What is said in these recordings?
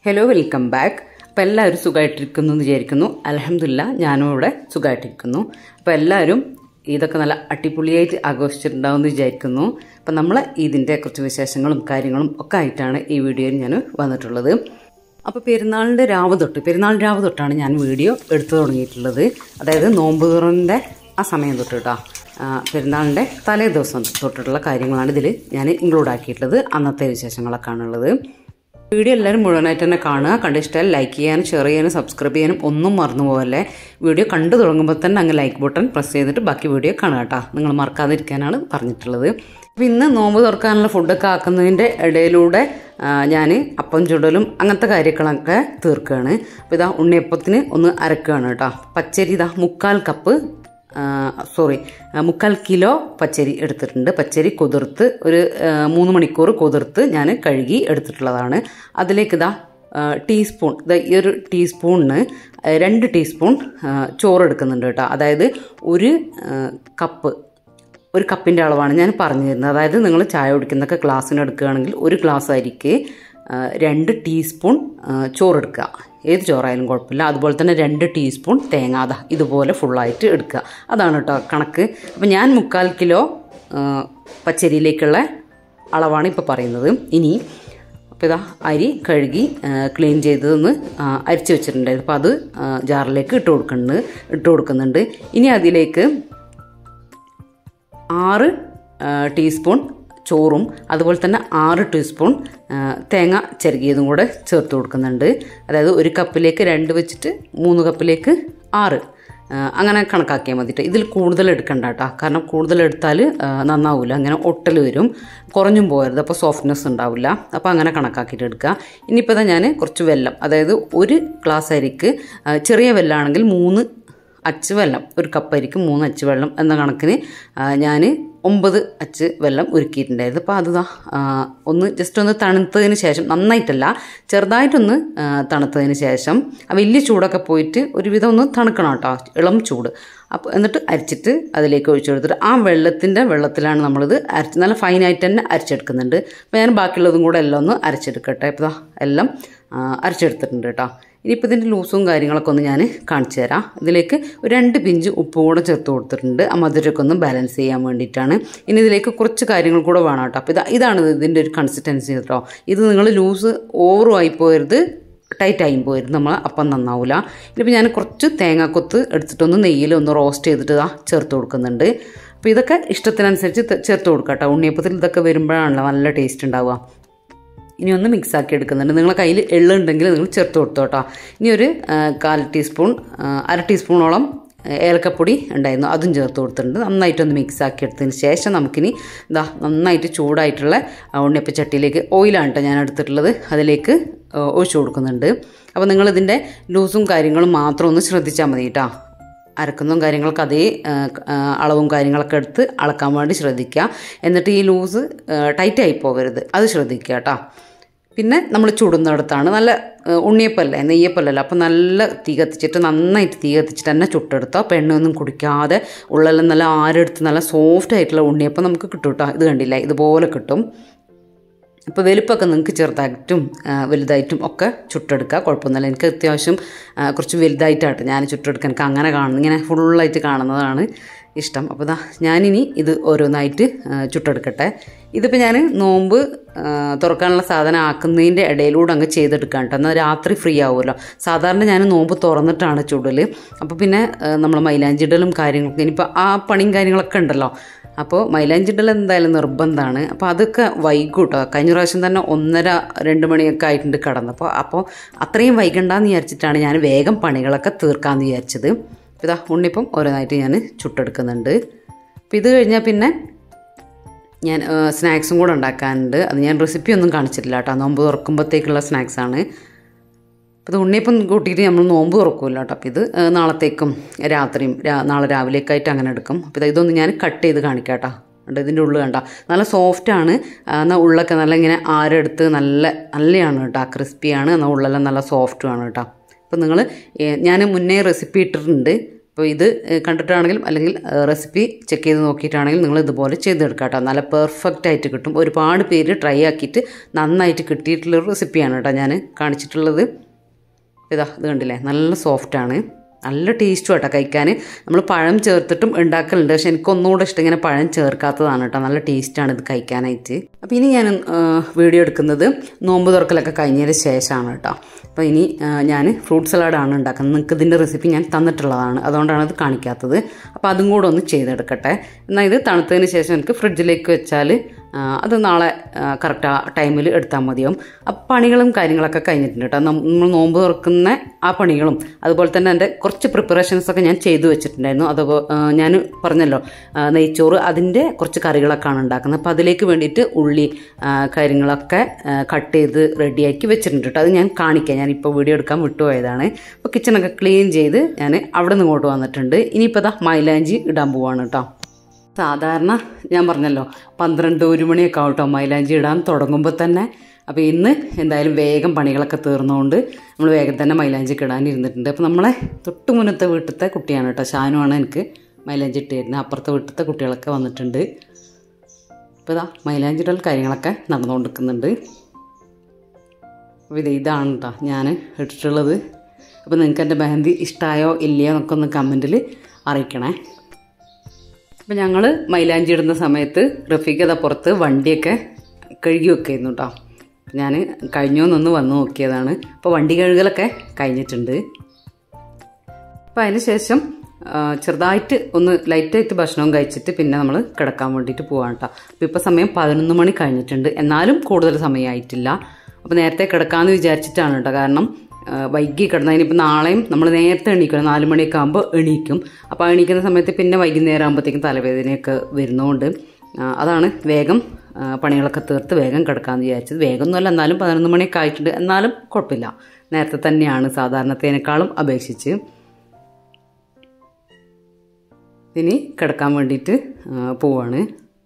hello welcome back അപ്പോൾ എല്ലാവരും സുഖമായിട്ടിരിക്കുന്നു എന്ന് വിചാരിക്കുന്നു അലഹമില്ല ഞാനും ഇവിടെ സുഖമായിട്ടിരിക്കുന്നു അപ്പോൾ എല്ലാവരും ഇതൊക്കെ നല്ല അടിപൊളിയായിട്ട് ആഘോഷിച്ചിട്ടുണ്ടാവും എന്ന് വിചാരിക്കുന്നു അപ്പം നമ്മൾ ഇതിൻ്റെ കുറച്ച് വിശേഷങ്ങളും കാര്യങ്ങളും ഒക്കെ ആയിട്ടാണ് ഈ വീഡിയോയിൽ ഞാൻ വന്നിട്ടുള്ളത് അപ്പോൾ പെരുന്നാളിൻ്റെ രാവ് തൊട്ട് പെരുന്നാൾ രാവ് തൊട്ടാണ് ഞാൻ വീഡിയോ എടുത്തു തുടങ്ങിയിട്ടുള്ളത് അതായത് നോമ്പ് തുറൻ്റെ ആ സമയം തൊട്ട് കേട്ടോ ആ, പെരുന്നാളിൻ്റെ തലേ ദിവസം തൊട്ടിട്ടുള്ള കാര്യങ്ങളാണ് ഇതിൽ ഞാൻ ഇൻക്ലൂഡ് ആക്കിയിട്ടുള്ളത് അന്നത്തെ വിശേഷങ്ങളൊക്കെ ആണുള്ളത് വീഡിയോ എല്ലാവരും മുഴുവനായിട്ട് തന്നെ കാണുക കണ്ട് ഇഷ്ടമായി ലൈക്ക് ചെയ്യാനും ഷെയർ ചെയ്യാനും സബ്സ്ക്രൈബ് ചെയ്യാനും ഒന്നും മറന്നു പോകല്ലേ വീഡിയോ കണ്ടു തുടങ്ങുമ്പോൾ തന്നെ അങ്ങ് ലൈക്ക് ബട്ടൺ പ്രസ് ചെയ്തിട്ട് ബാക്കി വീഡിയോ കാണുക കേട്ടോ നിങ്ങൾ മറക്കാതിരിക്കാനാണ് പറഞ്ഞിട്ടുള്ളത് അപ്പോൾ ഇന്ന് നോമ്പ് തുറക്കാനുള്ള ഫുഡൊക്കെ ആക്കുന്നതിൻ്റെ ഇടയിലൂടെ ഞാൻ അപ്പം ചുടലും അങ്ങനത്തെ കാര്യങ്ങളൊക്കെ തീർക്കുകയാണ് അപ്പോൾ ഇതാ ഉണ്ണിയപ്പത്തിന് ഒന്ന് അരക്കുകയാണ് കേട്ടോ പച്ചരി ഇതാ മുക്കാൽ കപ്പ് സോറി മുക്കാൽ കിലോ പച്ചരി എടുത്തിട്ടുണ്ട് പച്ചരി കുതിർത്ത് ഒരു ആ, മൂന്ന് മണിക്കൂർ കുതിർത്ത് ഞാൻ കഴുകി എടുത്തിട്ടുള്ളതാണ് അതിലേക്ക് ഇതാ ആ, ടീസ്പൂൺ ഇതാ ഈ ഒരു ടീസ്പൂണിന് രണ്ട് ടീസ്പൂൺ ആ, ചോറ് എടുക്കുന്നുണ്ട് കേട്ടോ അതായത് ഒരു ആ, കപ്പ് ഒരു കപ്പിൻ്റെ അളവാണ് ഞാൻ പറഞ്ഞു തരുന്നത് അതായത് നിങ്ങൾ ചായ കുടിക്കുന്നൊക്കെ ഗ്ലാസ്സിന് എടുക്കുകയാണെങ്കിൽ ഒരു ഗ്ലാസ് അരിക്ക് ആ, രണ്ട് ടീസ്പൂൺ ആ, ചോറെടുക്കുക ഏത് ചോറായാലും കുഴപ്പമില്ല അതുപോലെ തന്നെ രണ്ട് ടീസ്പൂൺ തേങ്ങ അതാ ഇതുപോലെ ഫുള്ളായിട്ട് എടുക്കുക അതാണ് കേട്ടോ കണക്ക് അപ്പം ഞാൻ മുക്കാൽ കിലോ ആ, പച്ചരിയിലേക്കുള്ള അളവാണ് ഇപ്പോൾ പറയുന്നത് ഇനി അപ്പോൾ ഇതാ അരി കഴുകി ആ, ക്ലീൻ ചെയ്തതൊന്ന് ആ, അരിച്ച് വെച്ചിട്ടുണ്ടായിരുന്നു അപ്പോൾ അത് ആ, ജാറിലേക്ക് ഇട്ട് കൊടുക്കുന്നുണ്ട് ഇട്ട് കൊടുക്കുന്നുണ്ട് ഇനി അതിലേക്ക് ആറ് ആ, ടീസ്പൂൺ ചോറും അതുപോലെ തന്നെ ആറ് ടീസ്പൂൺ ആ, തേങ്ങ ചിരകിയതും കൂടെ ചേർത്ത് കൊടുക്കുന്നുണ്ട് അതായത് ഒരു കപ്പിലേക്ക് രണ്ട് വെച്ചിട്ട് മൂന്ന് കപ്പിലേക്ക് ആറ് ആ, അങ്ങനെ കണക്കാക്കിയാൽ മതിട്ടോ ഇതിൽ കൂടുതൽ എടുക്കണ്ട കേട്ടോ കാരണം കൂടുതൽ എടുത്താൽ നന്നാവില്ല അങ്ങനെ ഒട്ടൽ വരും കുറഞ്ഞും പോകരുത് അപ്പോൾ സോഫ്റ്റ്നെസ് ഉണ്ടാവില്ല അപ്പോൾ അങ്ങനെ കണക്കാക്കിയിട്ട് എടുക്കുക ഇനിയിപ്പോൾ ഞാൻ കുറച്ച് വെള്ളം അതായത് ഒരു ഗ്ലാസ് അരിക്ക് ആ, ചെറിയ വെള്ളമാണെങ്കിൽ മൂന്ന് അച്ച് വെള്ളം ഒരു കപ്പ് അരിക്ക് മൂന്ന് അച്ച് വെള്ളം എന്ന കണക്കിന് ഞാൻ ഒമ്പത് അച്ച് വെള്ളം ഒരുക്കിയിട്ടുണ്ടായിരുന്നു അപ്പോൾ അത് ദാ, ആ, ഒന്ന് ജസ്റ്റ് ഒന്ന് തണുത്തതിന് ശേഷം നന്നായിട്ടല്ല ചെറുതായിട്ടൊന്ന് ആ, തണുത്തതിന് ശേഷം ആ വലിയ ചൂടൊക്കെ പോയിട്ട് ഒരുവിധം ഒന്ന് തണുക്കണം കേട്ടോ ഇളം ചൂട് അപ്പോൾ എന്നിട്ട് അരിച്ചിട്ട് അതിലേക്ക് ഒഴിച്ചു കൊടുത്തിട്ട് ആ വെള്ളത്തിൻ്റെ വെള്ളത്തിലാണ് നമ്മളിത് അരച്ച് നല്ല ഫൈനായിട്ട് തന്നെ അരച്ചെടുക്കുന്നുണ്ട് അപ്പോൾ ഞാൻ ബാക്കിയുള്ളതും കൂടെ എല്ലാം ഒന്ന് അരച്ചെടുക്കട്ടെ ഇപ്പോൾ ദാ എല്ലാം ആ, അരച്ചെടുത്തിട്ടുണ്ട് കേട്ടോ ഇനിയിപ്പോൾ ഇതിൻ്റെ ലൂസും കാര്യങ്ങളൊക്കെ ഒന്ന് ഞാൻ കാണിച്ചു തരാം ഇതിലേക്ക് ഒരു രണ്ട് പിഞ്ച് ഉപ്പ് കൂടെ ചേർത്ത് കൊടുത്തിട്ടുണ്ട് ആ മധുരമൊക്കെ ഒന്ന് ബാലൻസ് ചെയ്യാൻ വേണ്ടിയിട്ടാണ് ഇനി ഇതിലേക്ക് കുറച്ച് കാര്യങ്ങൾ കൂടെ വേണം കേട്ടോ അപ്പോൾ ഇതാ ഇതാണ് ഇതിൻ്റെ ഒരു കൺസിസ്റ്റൻസി കേട്ടോ ഇത് നിങ്ങൾ ലൂസ് ഓവറും ആയി പോകരുത് ടൈറ്റ് ആയി പോകരുത് നമ്മൾ അപ്പം നന്നാവില്ല ഇനിയിപ്പോൾ ഞാൻ കുറച്ച് തേങ്ങാക്കൊത്ത് എടുത്തിട്ടൊന്ന് നെയ്യിൽ ഒന്ന് റോസ്റ്റ് ചെയ്തിട്ട് ഇതാ ചേർത്ത് കൊടുക്കുന്നുണ്ട് അപ്പോൾ ഇതൊക്കെ ഇഷ്ടത്തിനനുസരിച്ച് ത- ചേർത്ത് കൊടുക്കാം കേട്ടോ ഉണ്ണിയപ്പത്തിൽ ഇതൊക്കെ വരുമ്പോഴാണല്ലോ നല്ല ടേസ്റ്റ് ഉണ്ടാവുക ഇനി ഒന്ന് മിക്സ് ആക്കി എടുക്കുന്നുണ്ട് നിങ്ങളെ കയ്യിൽ എള്ളുണ്ടെങ്കിൽ നിങ്ങൾ ചേർത്ത് കൊടുത്തു കേട്ടോ ഇനി ഒരു ആ, കാൽ ടീസ്പൂൺ ആ, അര ടീസ്പൂണോളം ഏലക്കപ്പൊടി ഉണ്ടായിരുന്നു അതും ചേർത്ത് കൊടുത്തിട്ടുണ്ട് നന്നായിട്ടൊന്ന് മിക്സ് ആക്കി എടുത്തതിന് ശേഷം നമുക്കിനി ഇതാ നന്നായിട്ട് ചൂടായിട്ടുള്ള ആ, ഉണ്ണിയപ്പച്ചട്ടിയിലേക്ക് ഓയിലാണ് കേട്ടോ ഞാൻ എടുത്തിട്ടുള്ളത് അതിലേക്ക് ആ, ഒഴിച്ചു കൊടുക്കുന്നുണ്ട് അപ്പോൾ നിങ്ങളിതിൻ്റെ ലൂസും കാര്യങ്ങളും മാത്രം ഒന്ന് ശ്രദ്ധിച്ചാൽ മതി കേട്ടോ അരക്കുന്നതും കാര്യങ്ങളൊക്കെ അതേ ആ, ആ, അളവും കാര്യങ്ങളൊക്കെ എടുത്ത് അളക്കാൻ വേണ്ടി ശ്രദ്ധിക്കുക എന്നിട്ട് ഈ ലൂസ് ടൈറ്റായി പോകരുത് അത് ശ്രദ്ധിക്കുക കേട്ടോ പിന്നെ നമ്മൾ ചുടുന്നിടത്താണ് നല്ല ആ, ഉണ്ണിയപ്പല്ലേ നെയ്യപ്പല്ലല്ലോ അപ്പം നല്ല തീ കത്തിച്ചിട്ട് നന്നായിട്ട് തീ കത്തിച്ചിട്ട് തന്നെ ചുട്ടെടുത്തോ അപ്പോൾ എണ്ണയൊന്നും കുടിക്കാതെ ഉള്ളെല്ലാം നല്ല ആരെടുത്ത് നല്ല സോഫ്റ്റ് ആയിട്ടുള്ള ഉണ്ണിയപ്പം നമുക്ക് കിട്ടും കേട്ടോ ഇത് കണ്ടില്ലേ ഇതുപോലെ കിട്ടും ഇപ്പോൾ വലുപ്പമൊക്കെ നിങ്ങൾക്ക് ചെറുതായിട്ടും ആ, വലുതായിട്ടും ഒക്കെ ചുട്ടെടുക്കുക കുഴപ്പമൊന്നുമില്ല എനിക്ക് അത്യാവശ്യം ആ, കുറച്ച് വലുതായിട്ടാണ് ഞാൻ ചുട്ടെടുക്കാൻ എനിക്ക് അങ്ങനെ കാണുന്നു ഇങ്ങനെ ഫുള്ളായിട്ട് കാണുന്നതാണ് ഇഷ്ടം അപ്പോൾ ദാ ഞാനിനി ഇത് ഓരോന്നായിട്ട് ആ, ചുട്ടെടുക്കട്ടെ ഇതിപ്പോൾ ഞാൻ നോമ്പ് ആ, തുറക്കാനുള്ള സാധനം ആക്കുന്നതിൻ്റെ ഇടയിലൂടെ അങ്ങ് ചെയ്തെടുക്കാൻ കേട്ടോ എന്നാൽ രാത്രി ഫ്രീ ആവുമല്ലോ സാധാരണ ഞാൻ നോമ്പ് തുറന്നിട്ടാണ് ചുടൽ അപ്പോൾ പിന്നെ നമ്മൾ മൈലാഞ്ചിടലും കാര്യങ്ങളൊക്കെ ഇനിയിപ്പോൾ ആ പണിയും കാര്യങ്ങളൊക്കെ ഉണ്ടല്ലോ അപ്പോൾ മൈലാഞ്ചിടൽ എന്തായാലും നിർബന്ധമാണ് അപ്പോൾ അതൊക്കെ വൈകും കേട്ടോ കഴിഞ്ഞ പ്രാവശ്യം തന്നെ ഒന്നര രണ്ട് മണിയൊക്കെ ആയിട്ടുണ്ട് കിടന്നപ്പോൾ അപ്പോൾ അത്രയും വൈകണ്ടെന്ന് വിചാരിച്ചിട്ടാണ് ഞാൻ വേഗം പണികളൊക്കെ തീർക്കാമെന്ന് വിചാരിച്ചത് അപ്പോൾ ഇതാ ഉണ്ണിപ്പം ഓരോന്നായിട്ട് ഞാൻ ചുട്ടെടുക്കുന്നുണ്ട് അപ്പോൾ ഇത് കഴിഞ്ഞാൽ പിന്നെ ഞാൻ സ്നാക്സും കൂടെ ഉണ്ടാക്കാനുണ്ട് അത് ഞാൻ റെസിപ്പി ഒന്നും കാണിച്ചിട്ടില്ല കേട്ടോ നോമ്പ് തുറക്കുമ്പോഴത്തേക്കുള്ള സ്നാക്സാണ് അപ്പോൾ ഇത് ഉണ്ണിയപ്പം കൂട്ടിയിട്ട് നമ്മൾ നോമ്പ് തുറക്കുമല്ലോ കേട്ടോ അപ്പോൾ ഇത് ആ, നാളത്തേക്കും രാത്രിയും രാ- നാളെ രാവിലേക്കായിട്ട് അങ്ങനെ എടുക്കും അപ്പോൾ ഇത് ഇതൊന്ന് ഞാൻ കട്ട് ചെയ്ത് കാണിക്കാം കേട്ടോ ഉണ്ട് ഇതിൻ്റെ ഉള്ളിൽ കണ്ട നല്ല സോഫ്റ്റാണ് എന്നാൽ ഉള്ളൊക്കെ നല്ല ഇങ്ങനെ ആരെടുത്ത് നല്ല നല്ലതാണ് കേട്ടോ ക്രിസ്പിയാണ് എന്നാൽ ഉള്ളെല്ലാം നല്ല സോഫ്റ്റുമാണ് കേട്ടോ അപ്പോൾ നിങ്ങൾ ഞാൻ മുന്നേ റെസിപ്പി ഇട്ടിട്ടുണ്ട് അപ്പോൾ ഇത് ഏഹ്, കണ്ടിട്ടാണെങ്കിലും അല്ലെങ്കിൽ റെസിപ്പി ചെക്ക് ചെയ്ത് നോക്കിയിട്ടാണെങ്കിലും നിങ്ങൾ ഇതുപോലെ ചെയ്തെടുക്കാം കേട്ടോ നല്ല പെർഫെക്റ്റ് ആയിട്ട് കിട്ടും ഒരുപാട് പേര് ട്രൈ ആക്കിയിട്ട് നന്നായിട്ട് കിട്ടിയിട്ടുള്ളൊരു റെസിപ്പിയാണ് കേട്ടോ ഞാൻ കാണിച്ചിട്ടുള്ളത് ഇതാ ഇത് കണ്ടില്ലേ നല്ല സോഫ്റ്റാണ് നല്ല ടേസ്റ്റും കേട്ടോ കഴിക്കാൻ നമ്മൾ പഴം ചേർത്തിട്ടും ഉണ്ടാക്കലുണ്ട് പക്ഷെ എനിക്കൊന്നുകൂടെ ഇഷ്ടം ഇങ്ങനെ പഴം ചേർക്കാത്തതാണ് കേട്ടോ നല്ല ടേസ്റ്റാണ് ഇത് കഴിക്കാനായിട്ട് അപ്പോൾ ഇനി ഞാൻ ആ, വീഡിയോ എടുക്കുന്നത് നോമ്പ് തുറക്കലൊക്കെ കഴിഞ്ഞതിന് ശേഷമാണ് കേട്ടോ അപ്പോൾ ഇനി ഞാൻ ഫ്രൂട്ട് സലാഡാണ് ഉണ്ടാക്കുന്നത് നിങ്ങൾക്ക് ഇതിൻ്റെ റെസിപ്പി ഞാൻ തന്നിട്ടുള്ളതാണ് അതുകൊണ്ടാണ് അത് കാണിക്കാത്തത് അപ്പോൾ അതും കൂടെ ഒന്ന് ചെയ്തെടുക്കട്ടെ എന്നാൽ ഇത് തണുത്തതിന് ശേഷം എനിക്ക് ഫ്രിഡ്ജിലേക്ക് വെച്ചാൽ ആ, അത് നാളെ കറക്റ്റ് ആ ടൈമിൽ എടുത്താൽ മതിയാവും അപ്പം പണികളും കാര്യങ്ങളൊക്കെ കഴിഞ്ഞിട്ടുണ്ട് കേട്ടോ നം- നമ്മൾ നോമ്പ് തുറക്കുന്ന ആ പണികളും അതുപോലെ തന്നെ എൻ്റെ കുറച്ച് പ്രിപ്പറേഷൻസ് ഒക്കെ ഞാൻ ചെയ്തു വെച്ചിട്ടുണ്ടായിരുന്നു അതുപോലെ ഞാൻ പറഞ്ഞല്ലോ ആ, നെയ്ച്ചോറ് അതിൻ്റെ കുറച്ച് കറികളൊക്കെയാണ് ഉണ്ടാക്കുന്നത് അപ്പോൾ അതിലേക്ക് വേണ്ടിയിട്ട് ഉള്ളി ആ, കാര്യങ്ങളൊക്കെ കട്ട് ചെയ്ത് റെഡിയാക്കി വെച്ചിട്ടുണ്ട് കേട്ടോ അത് ഞാൻ കാണിക്കാം ഞാനിപ്പോൾ വീഡിയോ എടുക്കാൻ വിട്ടുപോയതാണ് അപ്പോൾ കിച്ചണൊക്കെ ക്ലീൻ ചെയ്ത് ഞാൻ അവിടെ നിന്ന് ഇങ്ങോട്ട് വന്നിട്ടുണ്ട് ഇനിയിപ്പോൾ ഇതാ മൈലാഞ്ചി ഇടാൻ പോവാണ് കേട്ടോ സാധാരണ ഞാൻ പറഞ്ഞല്ലോ പന്ത്രണ്ട് ഒരു മണിയൊക്കെ ആവട്ടോ മൈലാഞ്ചി ഇടാൻ തുടങ്ങുമ്പോൾ തന്നെ അപ്പോൾ ഇന്ന് എന്തായാലും വേഗം പണികളൊക്കെ തീർന്നുകൊണ്ട് നമ്മൾ വേഗം തന്നെ മൈലാഞ്ചിക്ക് ഇടാൻ ഇരുന്നിട്ടുണ്ട് അപ്പോൾ നമ്മളെ തൊട്ട് മുന്നത്തെ വീട്ടിലത്തെ കുട്ടിയാണ് കേട്ടോ ഷാനുവാണ് എനിക്ക് മൈലാഞ്ചി ഇട്ട് തരുന്നത് അപ്പുറത്തെ വീട്ടിലത്തെ കുട്ടികളൊക്കെ വന്നിട്ടുണ്ട് അപ്പോൾ ഇതാ മൈലാഞ്ചി ഇടൽ കാര്യങ്ങളൊക്കെ നടന്നുകൊണ്ടിരിക്കുന്നുണ്ട് അപ്പോൾ ഇത് ഇതാണ് കേട്ടോ ഞാൻ ഇട്ടിട്ടുള്ളത് അപ്പോൾ നിങ്ങൾക്ക് എൻ്റെ മെഹന്തി ഇഷ്ടമായോ ഇല്ലയോ എന്നൊക്കെ ഒന്ന് കമൻറ്റിൽ അറിയിക്കണേ അപ്പം ഞങ്ങൾ മൈലാഞ്ചി ഇടുന്ന സമയത്ത് റഫീഖത പുറത്ത് വണ്ടിയൊക്കെ കഴുകി വെക്കായിരുന്നു കേട്ടോ ഞാൻ കഴിഞ്ഞോന്നൊന്ന് വന്ന് നോക്കിയതാണ് അപ്പോൾ വണ്ടി കഴുകലൊക്കെ കഴിഞ്ഞിട്ടുണ്ട് അപ്പോൾ അതിന് ശേഷം ആ, ചെറുതായിട്ട് ഒന്ന് ലൈറ്റായിട്ട് ഭക്ഷണവും കഴിച്ചിട്ട് പിന്നെ നമ്മൾ കിടക്കാൻ വേണ്ടിയിട്ട് പോവാണ് കേട്ടോ അപ്പോൾ ഇപ്പോൾ സമയം പതിനൊന്ന് മണി കഴിഞ്ഞിട്ടുണ്ട് എന്നാലും കൂടുതൽ സമയമായിട്ടില്ല അപ്പോൾ നേരത്തെ കിടക്കാമെന്ന് വിചാരിച്ചിട്ടാണ് കേട്ടോ കാരണം ആ, വൈകി കിടന്നതിനിപ്പോൾ നാളെയും നമ്മൾ നേരത്തെ എണീക്കണം നാല് മണിയൊക്കെ ആകുമ്പോൾ എണീക്കും അപ്പോൾ ആ എണീക്കുന്ന സമയത്ത് പിന്നെ വൈകുന്നേരം ആകുമ്പോഴത്തേക്കും തലവേദനയൊക്കെ വരുന്നതുകൊണ്ട് ആ, അതാണ് വേഗം ആ, പണികളൊക്കെ തീർത്ത് വേഗം കിടക്കാമെന്ന് വിചാരിച്ചത് വേഗമൊന്നുമല്ല എന്നാലും പതിനൊന്ന് മണിയൊക്കെ ആയിട്ടുണ്ട് എന്നാലും കുഴപ്പമില്ല നേരത്തെ തന്നെയാണ് സാധാരണത്തേനേക്കാളും അപേക്ഷിച്ച് ഇനി കിടക്കാൻ വേണ്ടിയിട്ട് ആ, പോവാണ്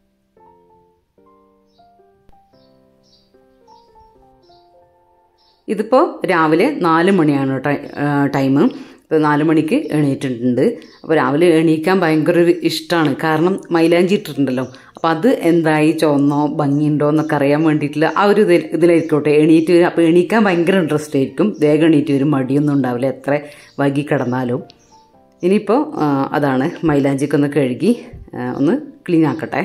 ഇതിപ്പോൾ രാവിലെ നാല് മണിയാണ് ടൈം ഇപ്പോൾ നാല് മണിക്ക് എണീറ്റിട്ടുണ്ട് അപ്പോൾ രാവിലെ എണീക്കാൻ ഭയങ്കര ഒരു ഇഷ്ടമാണ് കാരണം മൈലാഞ്ചി ഇട്ടിട്ടുണ്ടല്ലോ അപ്പോൾ അത് എന്തായി ചുവന്നോ ഭംഗിയുണ്ടോ എന്നൊക്കെ അറിയാൻ വേണ്ടിയിട്ടുള്ള ആ ഒരു ഇതിൽ ഇതിലായിരിക്കോട്ടെ എണീറ്റ് വരും അപ്പോൾ എണീക്കാൻ ഭയങ്കര ഇൻട്രസ്റ്റ് ആയിരിക്കും വേഗം എണീറ്റ് വരും മടിയൊന്നും ഉണ്ടാവില്ല എത്ര വൈകി കിടന്നാലും ഇനിയിപ്പോൾ ആ, അതാണ് മൈലാഞ്ചിക്ക് ഒന്ന് കഴുകി ആ, ഒന്ന് ക്ലീൻ ആക്കട്ടെ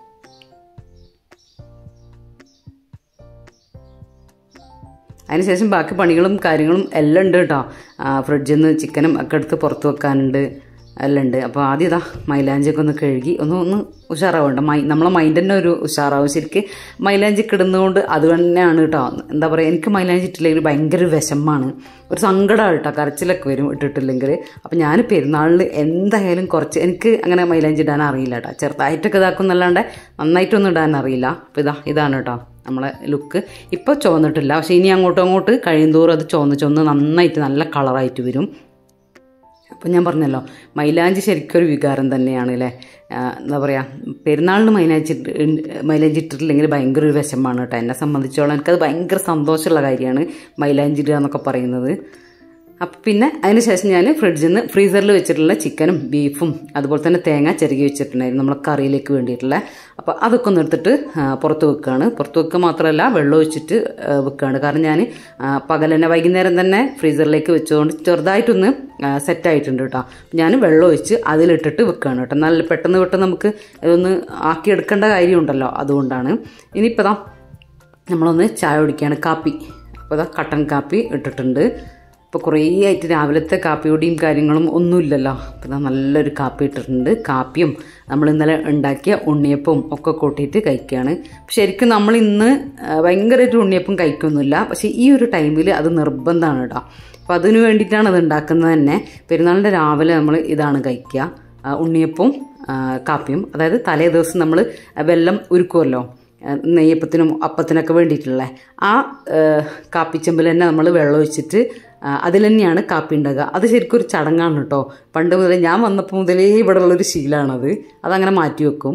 അതിനുശേഷം ബാക്കി പണികളും കാര്യങ്ങളും എല്ലാം ഉണ്ട് കേട്ടോ ഫ്രിഡ്ജിൽ നിന്ന് ചിക്കനും ഒക്കെ എടുത്ത് പുറത്ത് വെക്കാനുണ്ട് എല്ലാം ഉണ്ട് അപ്പോൾ ആദ്യം ഇതാ മൈലാഞ്ചിയൊക്കെ ഒന്ന് കഴുകി ഒന്ന് ഒന്ന് ഉഷാറാവുണ്ട് മൈ നമ്മളെ മൈൻഡ് തന്നെ ഒരു ഉഷാറാവും ശരിക്ക് മൈലാഞ്ചി കിടുന്നതുകൊണ്ട് അത് തന്നെയാണ് കേട്ടോ എന്താ പറയുക എനിക്ക് മൈലാഞ്ചി ഇട്ടില്ലെങ്കിൽ ഭയങ്കര ഒരു വിഷമമാണ് ഒരു സങ്കടമാണ് കേട്ടോ കരച്ചിലൊക്കെ വരും ഇട്ടിട്ടില്ലെങ്കിൽ അപ്പോൾ ഞാൻ പെരുന്നാളിൽ എന്തായാലും കുറച്ച് എനിക്ക് അങ്ങനെ മൈലാഞ്ചി ഇടാൻ അറിയില്ല കേട്ടോ ചെറുതായിട്ടൊക്കെ ഇതാക്കും എന്നല്ലാണ്ട് നന്നായിട്ടൊന്നും ഇടാൻ അറിയില്ല അപ്പോൾ ഇതാ ഇതാണ് കേട്ടോ നമ്മളെ ലുക്ക് ഇപ്പോൾ ചുവന്നിട്ടില്ല പക്ഷേ ഇനി അങ്ങോട്ടും അങ്ങോട്ട് കഴിയുന്തോറും അത് ചുവന്ന് ചുവന്ന് നന്നായിട്ട് നല്ല കളറായിട്ട് വരും അപ്പം ഞാൻ പറഞ്ഞല്ലോ മൈലാഞ്ചി ശരിക്കും ഒരു വികാരം തന്നെയാണ് അല്ലേ ആ, എന്താ പറയുക പെരുന്നാളിന് മൈലാഞ്ചി ഇട്ട് മൈലാഞ്ചി ഇട്ടിട്ടില്ലെങ്കിൽ ഭയങ്കര ഒരു വിഷമമാണ് കേട്ടോ എന്നെ സംബന്ധിച്ചോളം എനിക്കത് ഭയങ്കര സന്തോഷമുള്ള കാര്യമാണ് മൈലാഞ്ചി ഇടുക എന്നൊക്കെ പറയുന്നത് അപ്പം പിന്നെ അതിന് ശേഷം ഞാൻ ഫ്രിഡ്ജിൽ നിന്ന് ഫ്രീസറിൽ വെച്ചിട്ടുള്ള ചിക്കനും ബീഫും അതുപോലെ തന്നെ തേങ്ങ ചെറുകി വെച്ചിട്ടുണ്ടായിരുന്നു നമ്മളെ കറിയിലേക്ക് വേണ്ടിയിട്ടുള്ള അപ്പോൾ അതൊക്കെ ഒന്ന് എടുത്തിട്ട് ആ, പുറത്ത് വെക്കുകയാണ് പുറത്ത് വെക്കുക മാത്രമല്ല വെള്ളം ഒഴിച്ചിട്ട് ആ, വെക്കുകയാണ് കാരണം ഞാൻ പകൽ തന്നെ വൈകുന്നേരം തന്നെ ഫ്രീസറിലേക്ക് വെച്ചുകൊണ്ട് ചെറുതായിട്ടൊന്ന് സെറ്റ് ആയിട്ടുണ്ട് കേട്ടോ ഞാൻ വെള്ളം ഒഴിച്ച് അതിലിട്ടിട്ട് വെക്കുകയാണ് കേട്ടോ നല്ല പെട്ടെന്ന് പെട്ടെന്ന് നമുക്ക് ഇതൊന്ന് ആക്കിയെടുക്കേണ്ട കാര്യമുണ്ടല്ലോ അതുകൊണ്ടാണ് ഇനിയിപ്പോൾ ദാ നമ്മളൊന്ന് ചായ കുടിക്കുകയാണ് കാപ്പി അപ്പോൾ ഇതാ കട്ടൻ കാപ്പി ഇട്ടിട്ടുണ്ട് ഇപ്പോൾ കുറേ ആയിട്ട് രാവിലത്തെ കാപ്പിയോടെയും കാര്യങ്ങളും ഒന്നുമില്ലല്ലോ അപ്പോൾ ഇതാ നല്ലൊരു കാപ്പി ഇട്ടിട്ടുണ്ട് കാപ്പിയും നമ്മൾ ഇന്നലെ ഉണ്ടാക്കിയ ഉണ്ണിയപ്പവും ഒക്കെ കൂട്ടിയിട്ട് കഴിക്കുകയാണ് ശരിക്കും നമ്മൾ ഇന്ന് ഭയങ്കരമായിട്ട് ഉണ്ണിയപ്പം കഴിക്കൊന്നുമില്ല പക്ഷേ ഈ ഒരു ടൈമിൽ അത് നിർബന്ധമാണ് കേട്ടോ അപ്പോൾ അതിന് വേണ്ടിയിട്ടാണ് അത് ഉണ്ടാക്കുന്നത് തന്നെ പെരുന്നാളിൻ്റെ രാവിലെ നമ്മൾ ഇതാണ് കഴിക്കുക ആ, ഉണ്ണിയപ്പവും ആ, കാപ്പിയും അതായത് തലേ ദിവസം നമ്മൾ വെള്ളം ഉരുക്കുമല്ലോ ആ, നെയ്യപ്പത്തിനും അപ്പത്തിനൊക്കെ വേണ്ടിയിട്ടുള്ള ആ കാപ്പിച്ചെമ്പിൽ തന്നെ നമ്മൾ വെള്ളം ഒഴിച്ചിട്ട് ആ, അതിൽ തന്നെയാണ് കാപ്പി ഉണ്ടാക്കുക അത് ശരിക്കും ഒരു ചടങ്ങാണ് കേട്ടോ പണ്ട് മുതലേ ഞാൻ വന്നപ്പോൾ മുതലേ ഇവിടെ ഉള്ളൊരു ശീലമാണത് അതങ്ങനെ മാറ്റി വെക്കും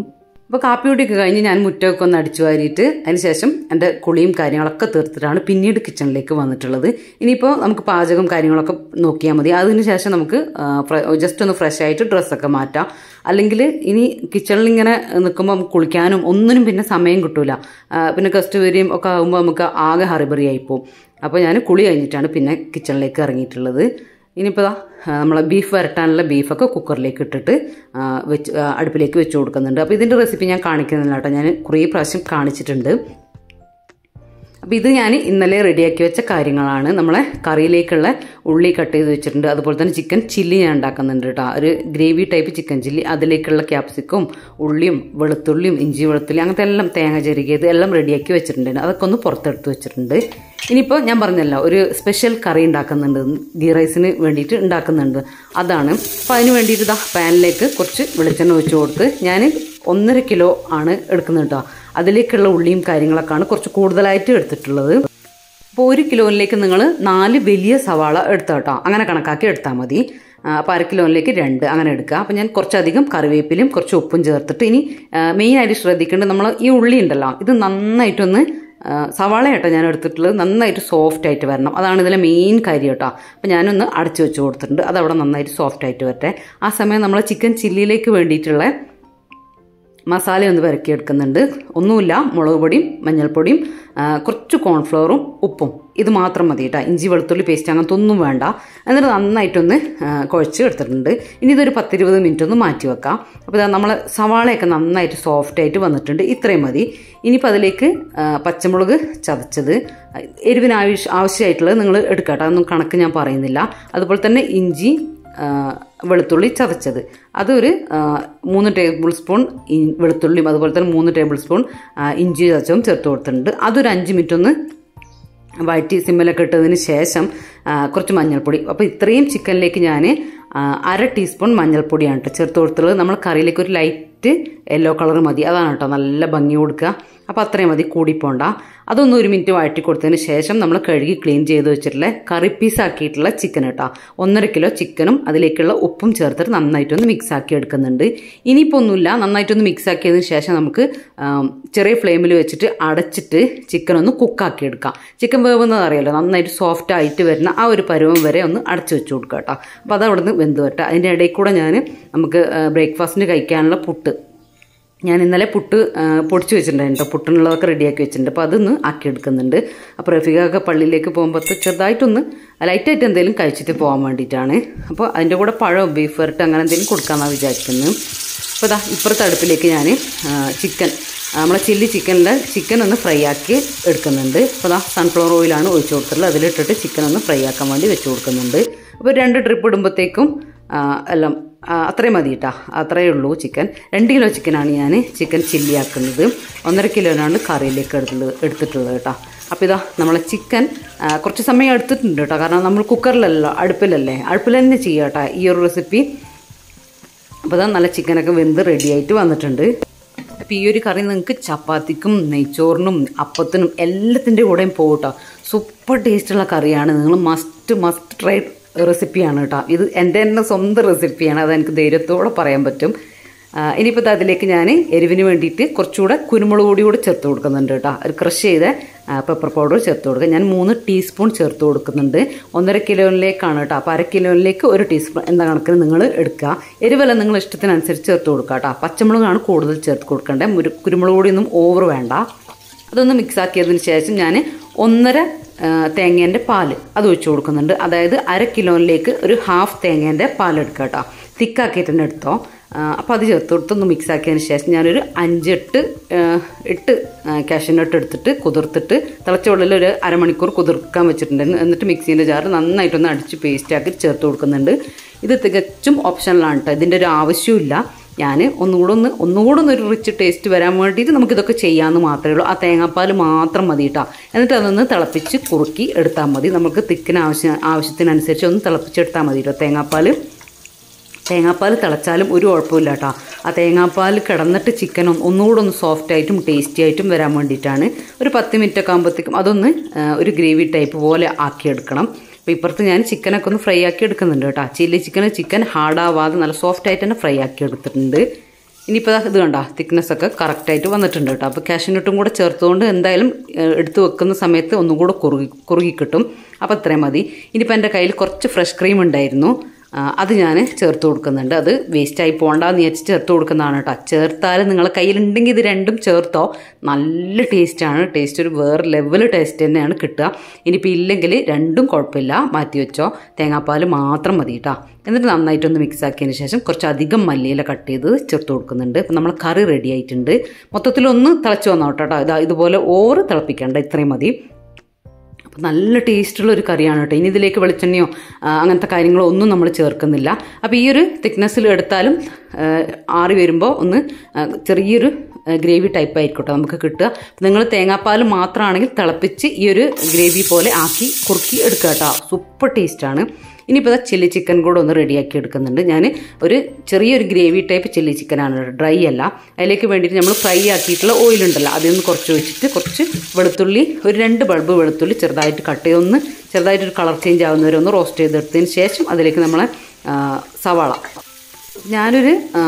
അപ്പോൾ കാപ്പി കുടിയൊക്കെ കഴിഞ്ഞ് ഞാൻ മുറ്റമൊക്കെ ഒന്ന് അടിച്ചു വാരിയിട്ട് അതിനുശേഷം എൻ്റെ കുളിയും കാര്യങ്ങളൊക്കെ തീർത്തിട്ടാണ് പിന്നീട് കിച്ചണിലേക്ക് വന്നിട്ടുള്ളത് ഇനിയിപ്പോൾ നമുക്ക് പാചകം കാര്യങ്ങളൊക്കെ നോക്കിയാൽ മതി അതിനുശേഷം നമുക്ക് ജസ്റ്റ് ഒന്ന് ഫ്രഷ് ആയിട്ട് ഡ്രസ്സൊക്കെ മാറ്റാം അല്ലെങ്കിൽ ഇനി കിച്ചണിൽ ഇങ്ങനെ നിൽക്കുമ്പോൾ കുളിക്കാനും ഒന്നിനും പിന്നെ സമയം കിട്ടൂല ആ, പിന്നെ ഗസ്റ്റ് വരികയും ഒക്കെ ആകുമ്പോൾ നമുക്ക് ആകെ ഹറിബറി ആയിപ്പോവും അപ്പോൾ ഞാൻ കുളി കഴിഞ്ഞിട്ടാണ് പിന്നെ കിച്ചണിലേക്ക് ഇറങ്ങിയിട്ടുള്ളത് ഇനിയിപ്പോൾ നമ്മളെ ബീഫ് വരട്ടാനുള്ള ബീഫൊക്കെ കുക്കറിലേക്ക് ഇട്ടിട്ട് ആ, വെച്ച് ആ, അടുപ്പിലേക്ക് വെച്ച് കൊടുക്കുന്നുണ്ട് അപ്പോൾ ഇതിൻ്റെ റെസിപ്പി ഞാൻ കാണിക്കുന്നില്ല കേട്ടോ ഞാൻ കുറേ പ്രാവശ്യം കാണിച്ചിട്ടുണ്ട് അപ്പോൾ ഇത് ഞാൻ ഇന്നലെ റെഡിയാക്കി വെച്ച കാര്യങ്ങളാണ് നമ്മളെ കറിയിലേക്കുള്ള ഉള്ളി കട്ട് ചെയ്ത് വെച്ചിട്ടുണ്ട് അതുപോലെ തന്നെ ചിക്കൻ ചില്ലി ഞാൻ ഉണ്ടാക്കുന്നുണ്ട് കേട്ടോ ഒരു ഗ്രേവി ടൈപ്പ് ചിക്കൻ ചില്ലി അതിലേക്കുള്ള ക്യാപ്സിക്കും ഉള്ളിയും വെളുത്തുള്ളിയും ഇഞ്ചി വെളുത്തുള്ളി അങ്ങനത്തെ എല്ലാം തേങ്ങ ചെരുകിയത് എല്ലാം റെഡിയാക്കി വെച്ചിട്ടുണ്ട് അതൊക്കെ ഒന്ന് പുറത്തെടുത്ത് വെച്ചിട്ടുണ്ട് ഇനിയിപ്പോൾ ഞാൻ പറഞ്ഞല്ലോ ഒരു സ്പെഷ്യൽ കറി ഉണ്ടാക്കുന്നുണ്ട് ഗീ റൈസിന് വേണ്ടിയിട്ട് ഉണ്ടാക്കുന്നുണ്ട് അതാണ് അപ്പോൾ അതിന് വേണ്ടിയിട്ട് ഇതാ പാനിലേക്ക് കുറച്ച് വെളിച്ചെണ്ണ ഒഴിച്ച് കൊടുത്ത് ഞാൻ ഒന്നര കിലോ ആണ് എടുക്കുന്നത് കേട്ടോ അതിലേക്കുള്ള ഉള്ളിയും കാര്യങ്ങളൊക്കെയാണ് കുറച്ച് കൂടുതലായിട്ട് എടുത്തിട്ടുള്ളത് അപ്പോൾ ഒരു കിലോയിലേക്ക് നിങ്ങൾ നാല് വലിയ സവാള എടുത്താൽ കേട്ടോ അങ്ങനെ കണക്കാക്കി എടുത്താൽ മതി അപ്പോൾ അര കിലോയിലേക്ക് രണ്ട് അങ്ങനെ എടുക്കുക അപ്പോൾ ഞാൻ കുറച്ചധികം കറിവേപ്പിലും കുറച്ച് ഉപ്പും ചേർത്തിട്ട് ഇനി മെയിനായിട്ട് ശ്രദ്ധിക്കേണ്ടത് നമ്മൾ ഈ ഉള്ളി ഉണ്ടല്ലോ ഇത് നന്നായിട്ടൊന്ന് ആ, സവാള കേട്ടോ ഞാൻ എടുത്തിട്ടുള്ളത് നന്നായിട്ട് സോഫ്റ്റ് ആയിട്ട് വരണം അതാണ് ഇതിലെ മെയിൻ കാര്യം കേട്ടോ അപ്പോൾ ഞാനൊന്ന് അടച്ചു വെച്ച് കൊടുത്തിട്ടുണ്ട് അത് അവിടെ നന്നായിട്ട് സോഫ്റ്റ് ആയിട്ട് വരട്ടെ ആ സമയം നമ്മൾ ചിക്കൻ ചില്ലിയിലേക്ക് വേണ്ടിയിട്ടുള്ള മസാല ഒന്ന് പെരക്കിയെടുക്കുന്നുണ്ട് ഒന്നുമില്ല മുളക് പൊടിയും മഞ്ഞൾപ്പൊടിയും ആ, കുറച്ച് കോൺഫ്ലവറും ഉപ്പും ഇത് മാത്രം മതി കേട്ടോ ഇഞ്ചി വെളുത്തുള്ളി പേസ്റ്റ് അങ്ങനത്തെ ഒന്നും വേണ്ട എന്നിട്ട് നന്നായിട്ടൊന്ന് ആ, കുഴച്ച് എടുത്തിട്ടുണ്ട് ഇനി ഇതൊരു പത്തിരുപത് മിനിറ്റ് ഒന്ന് മാറ്റി വെക്കാം അപ്പോൾ ഇതാ നമ്മൾ സവാളയൊക്കെ നന്നായിട്ട് സോഫ്റ്റ് ആയിട്ട് വന്നിട്ടുണ്ട് ഇത്രയും മതി ഇനിയിപ്പോൾ അതിലേക്ക് ആ, പച്ചമുളക് ചതച്ചത് എരിവിന് ആവശ്യ ആവശ്യമായിട്ടുള്ളത് നിങ്ങൾ എടുക്കാം കേട്ടോ അതൊന്നും കണക്ക് ഞാൻ പറയുന്നില്ല അതുപോലെ തന്നെ ഇഞ്ചി ആ, വെളുത്തുള്ളി ചതച്ചത് അതൊരു ആ, മൂന്ന് ടേബിൾ സ്പൂൺ ഇ- വെളുത്തുള്ളിയും അതുപോലെ തന്നെ മൂന്ന് ടേബിൾ സ്പൂൺ ആ, ഇഞ്ചി ചതച്ചതും ചേർത്ത് കൊടുത്തിട്ടുണ്ട് അതൊരു അഞ്ച് മിനിറ്റ് ഒന്ന് വഴറ്റി സിമ്മിലൊക്കെ ഇട്ടതിന് ശേഷം ആ, കുറച്ച് മഞ്ഞൾപ്പൊടി അപ്പോൾ ഇത്രയും ചിക്കനിലേക്ക് ഞാൻ അര ടീസ്പൂൺ മഞ്ഞൾപ്പൊടിയാണ് കേട്ടോ ചേർത്ത് കൊടുത്തുള്ളത് നമ്മൾ കറിയിലേക്ക് ഒരു ലൈറ്റ് യെല്ലോ കളർ മതി അതാണ് കേട്ടോ നല്ല ഭംഗി കൊടുക്കുക അപ്പോൾ അത്രയും മതി കൂടിപ്പോണ്ട അതൊന്ന് ഒരു മിനിറ്റ് വഴറ്റി കൊടുത്തതിന് ശേഷം നമ്മൾ കഴുകി ക്ലീൻ ചെയ്ത് വെച്ചിട്ടുള്ള കറി പീസാക്കിയിട്ടുള്ള ചിക്കൻ കേട്ടോ ഒന്നര കിലോ ചിക്കനും അതിലേക്കുള്ള ഉപ്പും ചേർത്തിട്ട് നന്നായിട്ടൊന്ന് മിക്സ് ആക്കി എടുക്കുന്നുണ്ട് ഇനിയിപ്പോൾ ഒന്നുമില്ല നന്നായിട്ടൊന്ന് മിക്സ് ആക്കിയതിന് ശേഷം നമുക്ക് ആം, ചെറിയ ഫ്ലെയിമിൽ വെച്ചിട്ട് അടച്ചിട്ട് ചിക്കൻ ഒന്ന് കുക്കാക്കി എടുക്കാം ചിക്കൻ വേവുന്നത് അറിയാലോ നന്നായിട്ട് സോഫ്റ്റ് ആയിട്ട് വരുന്ന ആ ഒരു പരുവം വരെ ഒന്ന് അടച്ചു വെച്ച് കൊടുക്കുക കേട്ടോ അപ്പോൾ അത് അവിടെ നിന്ന് വെന്ത് വരട്ടെ അതിൻ്റെ ഇടയിൽ കൂടെ ഞാൻ നമുക്ക് ബ്രേക്ക്ഫാസ്റ്റിന് കഴിക്കാനുള്ള പുട്ട് ഞാൻ ഇന്നലെ പുട്ട് ആ, പൊടിച്ച് വെച്ചിട്ടുണ്ടായിരുന്നു കേട്ടോ പുട്ടിനുള്ളതൊക്കെ റെഡിയാക്കി വെച്ചിട്ടുണ്ട് അപ്പോൾ അതൊന്ന് ആക്കിയെടുക്കുന്നുണ്ട് അപ്പോൾ റഫീഖൊക്കെ പള്ളിയിലേക്ക് പോകുമ്പോൾ ചെറുതായിട്ടൊന്ന് ലൈറ്റായിട്ട് എന്തെങ്കിലും കഴിച്ചിട്ട് പോകാൻ വേണ്ടിയിട്ടാണ് അപ്പോൾ അതിൻ്റെ കൂടെ പഴം ബീഫ് വരട്ട് അങ്ങനെ എന്തെങ്കിലും കൊടുക്കാമെന്നാണ് വിചാരിക്കുന്നത് അപ്പോൾ ഇതാ ഇപ്പുറത്തെ അടുപ്പിലേക്ക് ഞാൻ ചിക്കൻ നമ്മളെ ചില്ലി ചിക്കനിൽ ചിക്കൻ ഒന്ന് ഫ്രൈ ആക്കി എടുക്കുന്നുണ്ട് അപ്പോൾ ഇതാ സൺഫ്ലവർ ഓയിലാണ് ഒഴിച്ച് കൊടുത്തിട്ടുള്ളത് അതിലിട്ടിട്ട് ചിക്കൻ ഒന്ന് ഫ്രൈ ആക്കാൻ വേണ്ടി വെച്ച് കൊടുക്കുന്നുണ്ട് അപ്പോൾ രണ്ട് ട്രിപ്പ് ഇടുമ്പോഴത്തേക്കും ആ, എല്ലാം ആ, അത്രയും മതി കേട്ടോ അത്രയേ ഉള്ളൂ ചിക്കൻ രണ്ട് കിലോ ചിക്കനാണ് ഞാൻ ചിക്കൻ ചില്ലി ആക്കുന്നത് ഒന്നര കിലോനാണ് കറിയിലേക്ക് എടുത്തുള്ളത് എടുത്തിട്ടുള്ളത് കേട്ടോ അപ്പോൾ ഇതാ നമ്മളെ ചിക്കൻ ആ, കുറച്ച് സമയം എടുത്തിട്ടുണ്ട് കേട്ടോ കാരണം നമ്മൾ കുക്കറിലല്ലോ അടുപ്പിലല്ലേ അടുപ്പിൽ തന്നെ ചെയ്യാം കേട്ടോ ഈ ഒരു റെസിപ്പി അപ്പോൾ ഇതാ നല്ല ചിക്കനൊക്കെ വെന്ത് റെഡിയായിട്ട് വന്നിട്ടുണ്ട് അപ്പോൾ ഈ ഒരു കറി നിങ്ങൾക്ക് ചപ്പാത്തിക്കും നെയ്ച്ചോറിനും അപ്പത്തിനും എല്ലാത്തിൻ്റെ കൂടെയും പോകും കേട്ടോ സൂപ്പർ ടേസ്റ്റുള്ള കറിയാണ് നിങ്ങൾ മസ്റ്റ് മസ്റ്റ് ട്രൈ റെസിപ്പിയാണ് കേട്ടോ ഇത് എൻ്റെ തന്നെ സ്വന്തം റെസിപ്പിയാണ് അത് എനിക്ക് ധൈര്യത്തോടെ പറയാൻ പറ്റും ആ, ഇനിയിപ്പോൾ ദാ അതിലേക്ക് ഞാൻ എരിവിന് വേണ്ടിയിട്ട് കുറച്ചുകൂടെ കുരുമുളക് പൊടി കൂടി ചേർത്ത് കൊടുക്കുന്നുണ്ട് കേട്ടോ ഒരു ക്രഷ് ചെയ്ത പെപ്പർ പൗഡർ ചേർത്ത് കൊടുക്കുക ഞാൻ മൂന്ന് ടീസ്പൂൺ ചേർത്ത് കൊടുക്കുന്നുണ്ട് ഒന്നര കിലോയിലേക്കാണ് കേട്ടോ അപ്പോൾ അര കിലോയിലേക്ക് ഒരു ടീസ്പൂൺ എന്ന കണക്കിന് നിങ്ങൾ എടുക്കുക എരിവെല്ലാം നിങ്ങൾ ഇഷ്ടത്തിനനുസരിച്ച് ചേർത്ത് കൊടുക്കുക കേട്ടോ പച്ചമുളകാണ് കൂടുതൽ ചേർത്ത് കൊടുക്കേണ്ടത് മുരു- കുരുമുളക് പൊടിയൊന്നും ഓവർ വേണ്ട അതൊന്ന് മിക്സ് ആക്കിയതിന് ശേഷം ഞാൻ ഒന്നര തേങ്ങേൻ്റെ പാല് അത് ഒഴിച്ചു കൊടുക്കുന്നുണ്ട് അതായത് അര കിലോയിലേക്ക് ഒരു ഹാഫ് തേങ്ങേൻ്റെ പാൽ എടുക്കുക കേട്ടോ തിക്കാക്കിയിട്ട് തന്നെ എടുത്തോ അപ്പോൾ അത് ചേർത്ത് കൊടുത്തൊന്ന് മിക്സ് ആക്കിയതിന് ശേഷം ഞാനൊരു അഞ്ചെട്ട് ആ, എട്ട് കാഷ്യനട്ട് എടുത്തിട്ട് കുതിർത്തിട്ട് തിളച്ച വെള്ളത്തിൽ ഒരു അരമണിക്കൂർ കുതിർക്കാൻ വെച്ചിട്ടുണ്ടായിരുന്നു എന്നിട്ട് മിക്സീൻ്റെ ജാറ് നന്നായിട്ടൊന്ന് അടിച്ച് പേസ്റ്റ് ആക്കി ചേർത്ത് കൊടുക്കുന്നുണ്ട് ഇത് തികച്ചും ഓപ്ഷനിലാണ് കേട്ടോ ഇതിൻ്റെ ഒരു ആവശ്യമില്ല ഞാൻ ഒന്നുകൂടെ ഒന്ന് ഒന്നുകൂടെ ഒന്ന് ഒരു റിച്ച് ടേസ്റ്റ് വരാൻ വേണ്ടിയിട്ട് നമുക്കിതൊക്കെ ചെയ്യാമെന്ന് മാത്രമേ ഉള്ളൂ ആ തേങ്ങാപ്പാൽ മാത്രം മതി കേട്ടോ എന്നിട്ട് അതൊന്ന് തിളപ്പിച്ച് കുറുക്കി എടുത്താൽ മതി നമുക്ക് തിക്കിന് ആവശ്യം ആവശ്യത്തിനനുസരിച്ച് ഒന്ന് തിളപ്പിച്ചെടുത്താൽ മതി കേട്ടോ തേങ്ങാപ്പാൽ തേങ്ങാപ്പാൽ തിളച്ചാലും ഒരു കുഴപ്പമില്ല കേട്ടോ ആ തേങ്ങാപ്പാൽ കിടന്നിട്ട് ചിക്കൻ ഒന്നുകൂടെ ഒന്ന് സോഫ്റ്റ് ആയിട്ടും ടേസ്റ്റി ആയിട്ടും വരാൻ വേണ്ടിയിട്ടാണ് ഒരു പത്ത് മിനിറ്റ് ഒക്കെ ആകുമ്പോഴത്തേക്കും അതൊന്ന് ആ, ഒരു ഗ്രേവി ടൈപ്പ് പോലെ ആക്കിയെടുക്കണം അപ്പോൾ ഇപ്പുറത്ത് ഞാൻ ചിക്കനൊക്കെ ഒന്ന് ഫ്രൈ ആക്കി എടുക്കുന്നുണ്ട് കേട്ടോ ചില്ലി ചിക്കൻ ചിക്കൻ ഹാർഡാവാതെ നല്ല സോഫ്റ്റ് ആയിട്ട് തന്നെ ഫ്രൈ ആക്കി എടുത്തിട്ടുണ്ട് ഇനിയിപ്പോൾ ഇത് കണ്ട തിക്നെസ് ഒക്കെ കറക്റ്റായിട്ട് വന്നിട്ടുണ്ട് കേട്ടോ അപ്പോൾ കാഷ്യൂനട്ടും കൂടെ ചേർത്തുകൊണ്ട് എന്തായാലും ഏഹ്, എടുത്ത് വെക്കുന്ന സമയത്ത് ഒന്നും കൂടെ കുറുകി കുറുകി കിട്ടും അപ്പോൾ അത്രയും മതി ഇനിയിപ്പോൾ എൻ്റെ കയ്യിൽ കുറച്ച് ഫ്രഷ് ക്രീം ഉണ്ടായിരുന്നു ആ, അത് ഞാൻ ചേർത്ത് കൊടുക്കുന്നുണ്ട് അത് വേസ്റ്റായി പോകണ്ടെന്ന് വിചാരിച്ച് ചേർത്ത് കൊടുക്കുന്നതാണ് കേട്ടോ ചേർത്താൽ നിങ്ങളെ കയ്യിലുണ്ടെങ്കിൽ ഇത് രണ്ടും ചേർത്തോ നല്ല ടേസ്റ്റാണ് ടേസ്റ്റ് ഒരു വേറെ ലെവൽ ടേസ്റ്റ് തന്നെയാണ് കിട്ടുക ഇനിയിപ്പോൾ ഇല്ലെങ്കിൽ രണ്ടും കുഴപ്പമില്ല മാറ്റി വെച്ചോ തേങ്ങാപ്പാൽ മാത്രം മതി കേട്ടോ എന്നിട്ട് നന്നായിട്ടൊന്ന് മിക്സ് ആക്കിയതിന് ശേഷം കുറച്ച് അധികം മല്ലിയില കട്ട് ചെയ്ത് ചേർത്ത് കൊടുക്കുന്നുണ്ട് അപ്പം നമ്മൾ കറി റെഡി ആയിട്ടുണ്ട് മൊത്തത്തിലൊന്ന് തിളച്ച് വന്നോട്ടോ കേട്ടോ ഇതാ ഇതുപോലെ ഓറ് തിളപ്പിക്കേണ്ട ഇത്രയും മതി അപ്പോൾ നല്ല ടേസ്റ്റുള്ള ഒരു കറിയാണ് കേട്ടോ ഇനി ഇതിലേക്ക് വെളിച്ചെണ്ണയോ ആ, അങ്ങനത്തെ കാര്യങ്ങളോ ഒന്നും നമ്മൾ ചേർക്കുന്നില്ല അപ്പോൾ ഈ ഒരു തിക്നെസ്സിൽ എടുത്താലും ആ, ആറി വരുമ്പോൾ ഒന്ന് ആ, ചെറിയൊരു ഗ്രേവി ടൈപ്പ് ആയിരിക്കട്ടെ നമുക്ക് കിട്ടുക നിങ്ങൾ തേങ്ങാപ്പാൽ മാത്രമാണെങ്കിൽ തിളപ്പിച്ച് ഈ ഒരു ഗ്രേവി പോലെ ആക്കി കുറുക്കി എടുക്കുക കേട്ടോ സൂപ്പർ ടേസ്റ്റാണ് ഇനിയിപ്പോൾ ചില്ലി ചിക്കൻ കൂടെ ഒന്ന് റെഡിയാക്കി എടുക്കുന്നുണ്ട് ഞാൻ ഒരു ചെറിയൊരു ഗ്രേവി ടൈപ്പ് ചില്ലി ചിക്കനാണ് ഡ്രൈ അല്ല അതിലേക്ക് വേണ്ടിയിട്ട് നമ്മൾ ഫ്രൈ ആക്കിയിട്ടുള്ള ഓയിൽ ഉണ്ടല്ലോ അതിൽ നിന്ന് കുറച്ച് ഒഴിച്ചിട്ട് കുറച്ച് വെളുത്തുള്ളി ഒരു രണ്ട് ബൾബ് വെളുത്തുള്ളി ചെറുതായിട്ട് കട്ട് ചെയ്ത് ഒന്ന് ചെറുതായിട്ടൊരു കളർ ചേഞ്ച് ആവുന്നവരെ ഒന്ന് റോസ്റ്റ് ചെയ്തെടുത്തതിന് ശേഷം അതിലേക്ക് നമ്മൾ സവാള ഞാനൊരു ആ,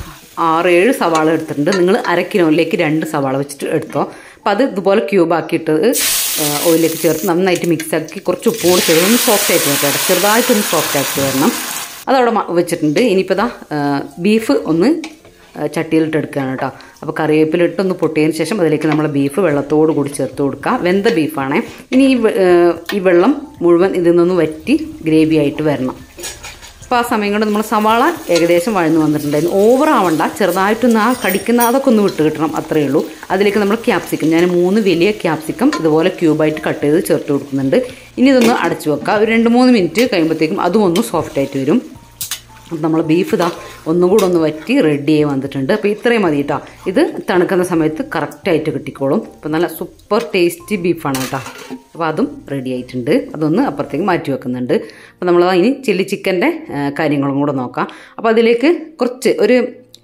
ആറ് ഏഴ് സവാള എടുത്തിട്ടുണ്ട് നിങ്ങൾ അര കിലോയിലേക്ക് രണ്ട് സവാള വെച്ചിട്ട് എടുത്തോ അപ്പോൾ അത് ഇതുപോലെ ക്യൂബ് ആക്കിയിട്ട് ഓയിലേക്ക് ചേർത്ത് നന്നായിട്ട് മിക്സ് ആക്കി കുറച്ച് ഉപ്പ് കൂടി ചേർത്ത് ഒന്ന് സോഫ്റ്റ് ആയിട്ട് വെക്കാം ചെറുതായിട്ടൊന്ന് സോഫ്റ്റ് ആക്കി വരണം അതവിടെ മ- വെച്ചിട്ടുണ്ട് ഇനിയിപ്പോൾ ഇതാ ബീഫ് ഒന്ന് ആ, ചട്ടിയിലിട്ട് എടുക്കുകയാണ് കേട്ടോ അപ്പോൾ കറിവേപ്പിലിട്ട് ഒന്ന് പൊട്ടിയതിന് ശേഷം അതിലേക്ക് നമ്മൾ ബീഫ് വെള്ളത്തോട് കൂടി ചേർത്ത് കൊടുക്കുക വെന്ത ബീഫാണേ ഇനി ഈ വെ- ആ, ഈ വെള്ളം മുഴുവൻ ഇതിൽ നിന്ന് വറ്റി ഗ്രേവി ആയിട്ട് വരണം അപ്പോൾ ആ സമയം കൊണ്ട് നമ്മൾ സവാള ഏകദേശം വഴന്നു വന്നിട്ടുണ്ടായിരുന്നു ഓവർ ആവണ്ട ചെറുതായിട്ടൊന്ന് ആ കടിക്കുന്ന അതൊക്കെ ഒന്ന് വിട്ട് കിട്ടണം അത്രയേ ഉള്ളൂ അതിലേക്ക് നമ്മൾ ക്യാപ്സിക്കം ഞാൻ മൂന്ന് വലിയ ക്യാപ്സിക്കം ഇതുപോലെ ക്യൂബായിട്ട് കട്ട് ചെയ്ത് ചേർത്ത് കൊടുക്കുന്നുണ്ട് ഇനി ഇതൊന്ന് അടച്ചു വെക്കുക ഒരു രണ്ട് മൂന്ന് മിനിറ്റ് കഴിയുമ്പോഴത്തേക്കും അതും ഒന്ന് സോഫ്റ്റ് ആയിട്ട് വരും അപ്പം നമ്മൾ ബീഫ് ഇതാ ഒന്നും കൂടെ ഒന്ന് വറ്റി റെഡി ആയി വന്നിട്ടുണ്ട് അപ്പോൾ ഇത്രയും മതി കേട്ടോ ഇത് തണുക്കുന്ന സമയത്ത് കറക്റ്റായിട്ട് കിട്ടിക്കോളും അപ്പോൾ നല്ല സൂപ്പർ ടേസ്റ്റി ബീഫാണ് കേട്ടോ അപ്പോൾ അതും റെഡി ആയിട്ടുണ്ട് അതൊന്ന് അപ്പുറത്തേക്ക് മാറ്റി വെക്കുന്നുണ്ട് അപ്പോൾ നമ്മൾ ഇനി ചില്ലി ചിക്കൻ്റെ കാര്യങ്ങളും കൂടെ നോക്കാം അപ്പോൾ അതിലേക്ക് കുറച്ച് ഒരു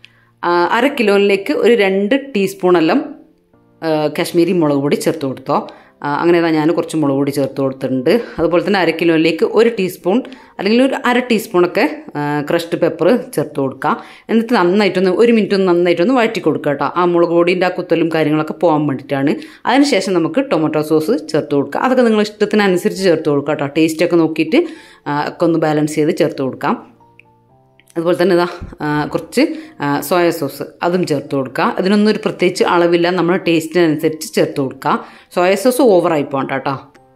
ആ, അര കിലോയിലേക്ക് ഒരു രണ്ട് ടീസ്പൂണെല്ലാം ആ, കാശ്മീരി മുളക് പൊടി ചേർത്ത് കൊടുത്തോ ആ, അങ്ങനെ ഇതാ ഞാൻ കുറച്ച് മുളക് പൊടി ചേർത്ത് കൊടുത്തിട്ടുണ്ട് അതുപോലെ തന്നെ അര കിലോയിലേക്ക് ഒരു ടീസ്പൂൺ അല്ലെങ്കിൽ ഒരു അര ടീസ്പൂണൊക്കെ ക്രഷ്ഡ് പെപ്പർ ചേർത്ത് കൊടുക്കുക എന്നിട്ട് നന്നായിട്ടൊന്ന് ഒരു മിനിറ്റ് ഒന്ന് നന്നായിട്ടൊന്ന് വഴറ്റി കൊടുക്കുക കേട്ടോ ആ മുളക് പൊടിൻ്റെ ആ കുത്തലും കാര്യങ്ങളൊക്കെ പോകാൻ വേണ്ടിയിട്ടാണ് അതിനുശേഷം നമുക്ക് ടൊമാറ്റോ സോസ് ചേർത്ത് കൊടുക്കുക അതൊക്കെ നിങ്ങൾ ഇഷ്ടത്തിനനുസരിച്ച് ചേർത്ത് കൊടുക്കുക കേട്ടോ ടേസ്റ്റൊക്കെ നോക്കിയിട്ട് ആ, ഒക്കെ ഒന്ന് ബാലൻസ് ചെയ്ത് ചേർത്ത് കൊടുക്കാം അതുപോലെ തന്നെ ഇതാ ആ, കുറച്ച് ആ, സോയ സോസ് അതും ചേർത്ത് കൊടുക്കുക അതിനൊന്നും ഒരു പ്രത്യേകിച്ച് അളവില്ല നമ്മുടെ ടേസ്റ്റിനനുസരിച്ച് ചേർത്ത് കൊടുക്കുക സോയ സോസ് ഓവറായി പോകണ്ട കേട്ടോ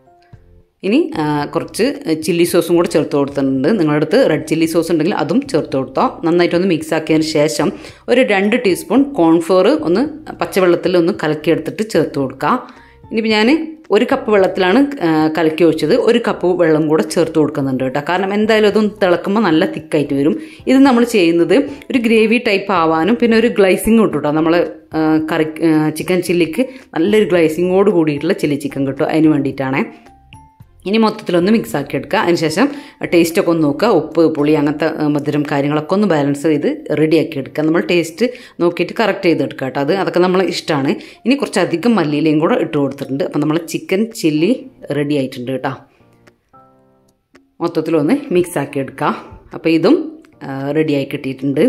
ഇനി ആ, കുറച്ച് ചില്ലി സോസും കൂടെ ചേർത്ത് കൊടുത്തിട്ടുണ്ട് നിങ്ങളുടെ അടുത്ത് റെഡ് ചില്ലി സോസ് ഉണ്ടെങ്കിൽ അതും ചേർത്ത് കൊടുത്തോ നന്നായിട്ടൊന്ന് മിക്സ് ആക്കിയതിന് ശേഷം ഒരു രണ്ട് ടീസ്പൂൺ കോൺഫ്ലോർ ഒന്ന് പച്ചവെള്ളത്തിൽ ഒന്ന് കലക്കിയെടുത്തിട്ട് ചേർത്ത് കൊടുക്കുക ഇനിയിപ്പോൾ ഞാൻ ഒരു കപ്പ് വെള്ളത്തിലാണ് ആ, കലക്കി ഒഴിച്ചത് ഒരു കപ്പ് വെള്ളം കൂടെ ചേർത്ത് കൊടുക്കുന്നുണ്ട് കേട്ടോ കാരണം എന്തായാലും അതൊന്ന് തിളക്കുമ്പോൾ നല്ല തിക്കായിട്ട് വരും ഇത് നമ്മൾ ചെയ്യുന്നത് ഒരു ഗ്രേവി ടൈപ്പ് ആവാനും പിന്നെ ഒരു ഗ്ലൈസിങ് കിട്ടും കേട്ടോ നമ്മൾ കറി ചിക്കൻ ചില്ലിക്ക് നല്ലൊരു ഗ്ലൈസിങ്ങോട് കൂടിയിട്ടുള്ള ചില്ലി ചിക്കൻ കിട്ടും അതിന് വേണ്ടിയിട്ടാണേ ഇനി മൊത്തത്തിലൊന്ന് മിക്സ് ആക്കി എടുക്കുക അതിനുശേഷം ടേസ്റ്റൊക്കെ ഒന്ന് നോക്കുക ഉപ്പ് പുളി അങ്ങനത്തെ ആ, മധുരം കാര്യങ്ങളൊക്കെ ഒന്ന് ബാലൻസ് ചെയ്ത് റെഡിയാക്കി എടുക്കുക നമ്മൾ ടേസ്റ്റ് നോക്കിയിട്ട് കറക്റ്റ് ചെയ്തെടുക്കുക കേട്ടോ അത് അതൊക്കെ നമ്മൾ ഇഷ്ടമാണ് ഇനി കുറച്ചധികം മല്ലിയിലയും കൂടെ ഇട്ട് കൊടുത്തിട്ടുണ്ട് അപ്പം നമ്മൾ ചിക്കൻ ചില്ലി റെഡി ആയിട്ടുണ്ട് കേട്ടോ മൊത്തത്തിലൊന്ന് മിക്സ് ആക്കി എടുക്കുക അപ്പോൾ ഇതും റെഡിയായി കിട്ടിയിട്ടുണ്ട്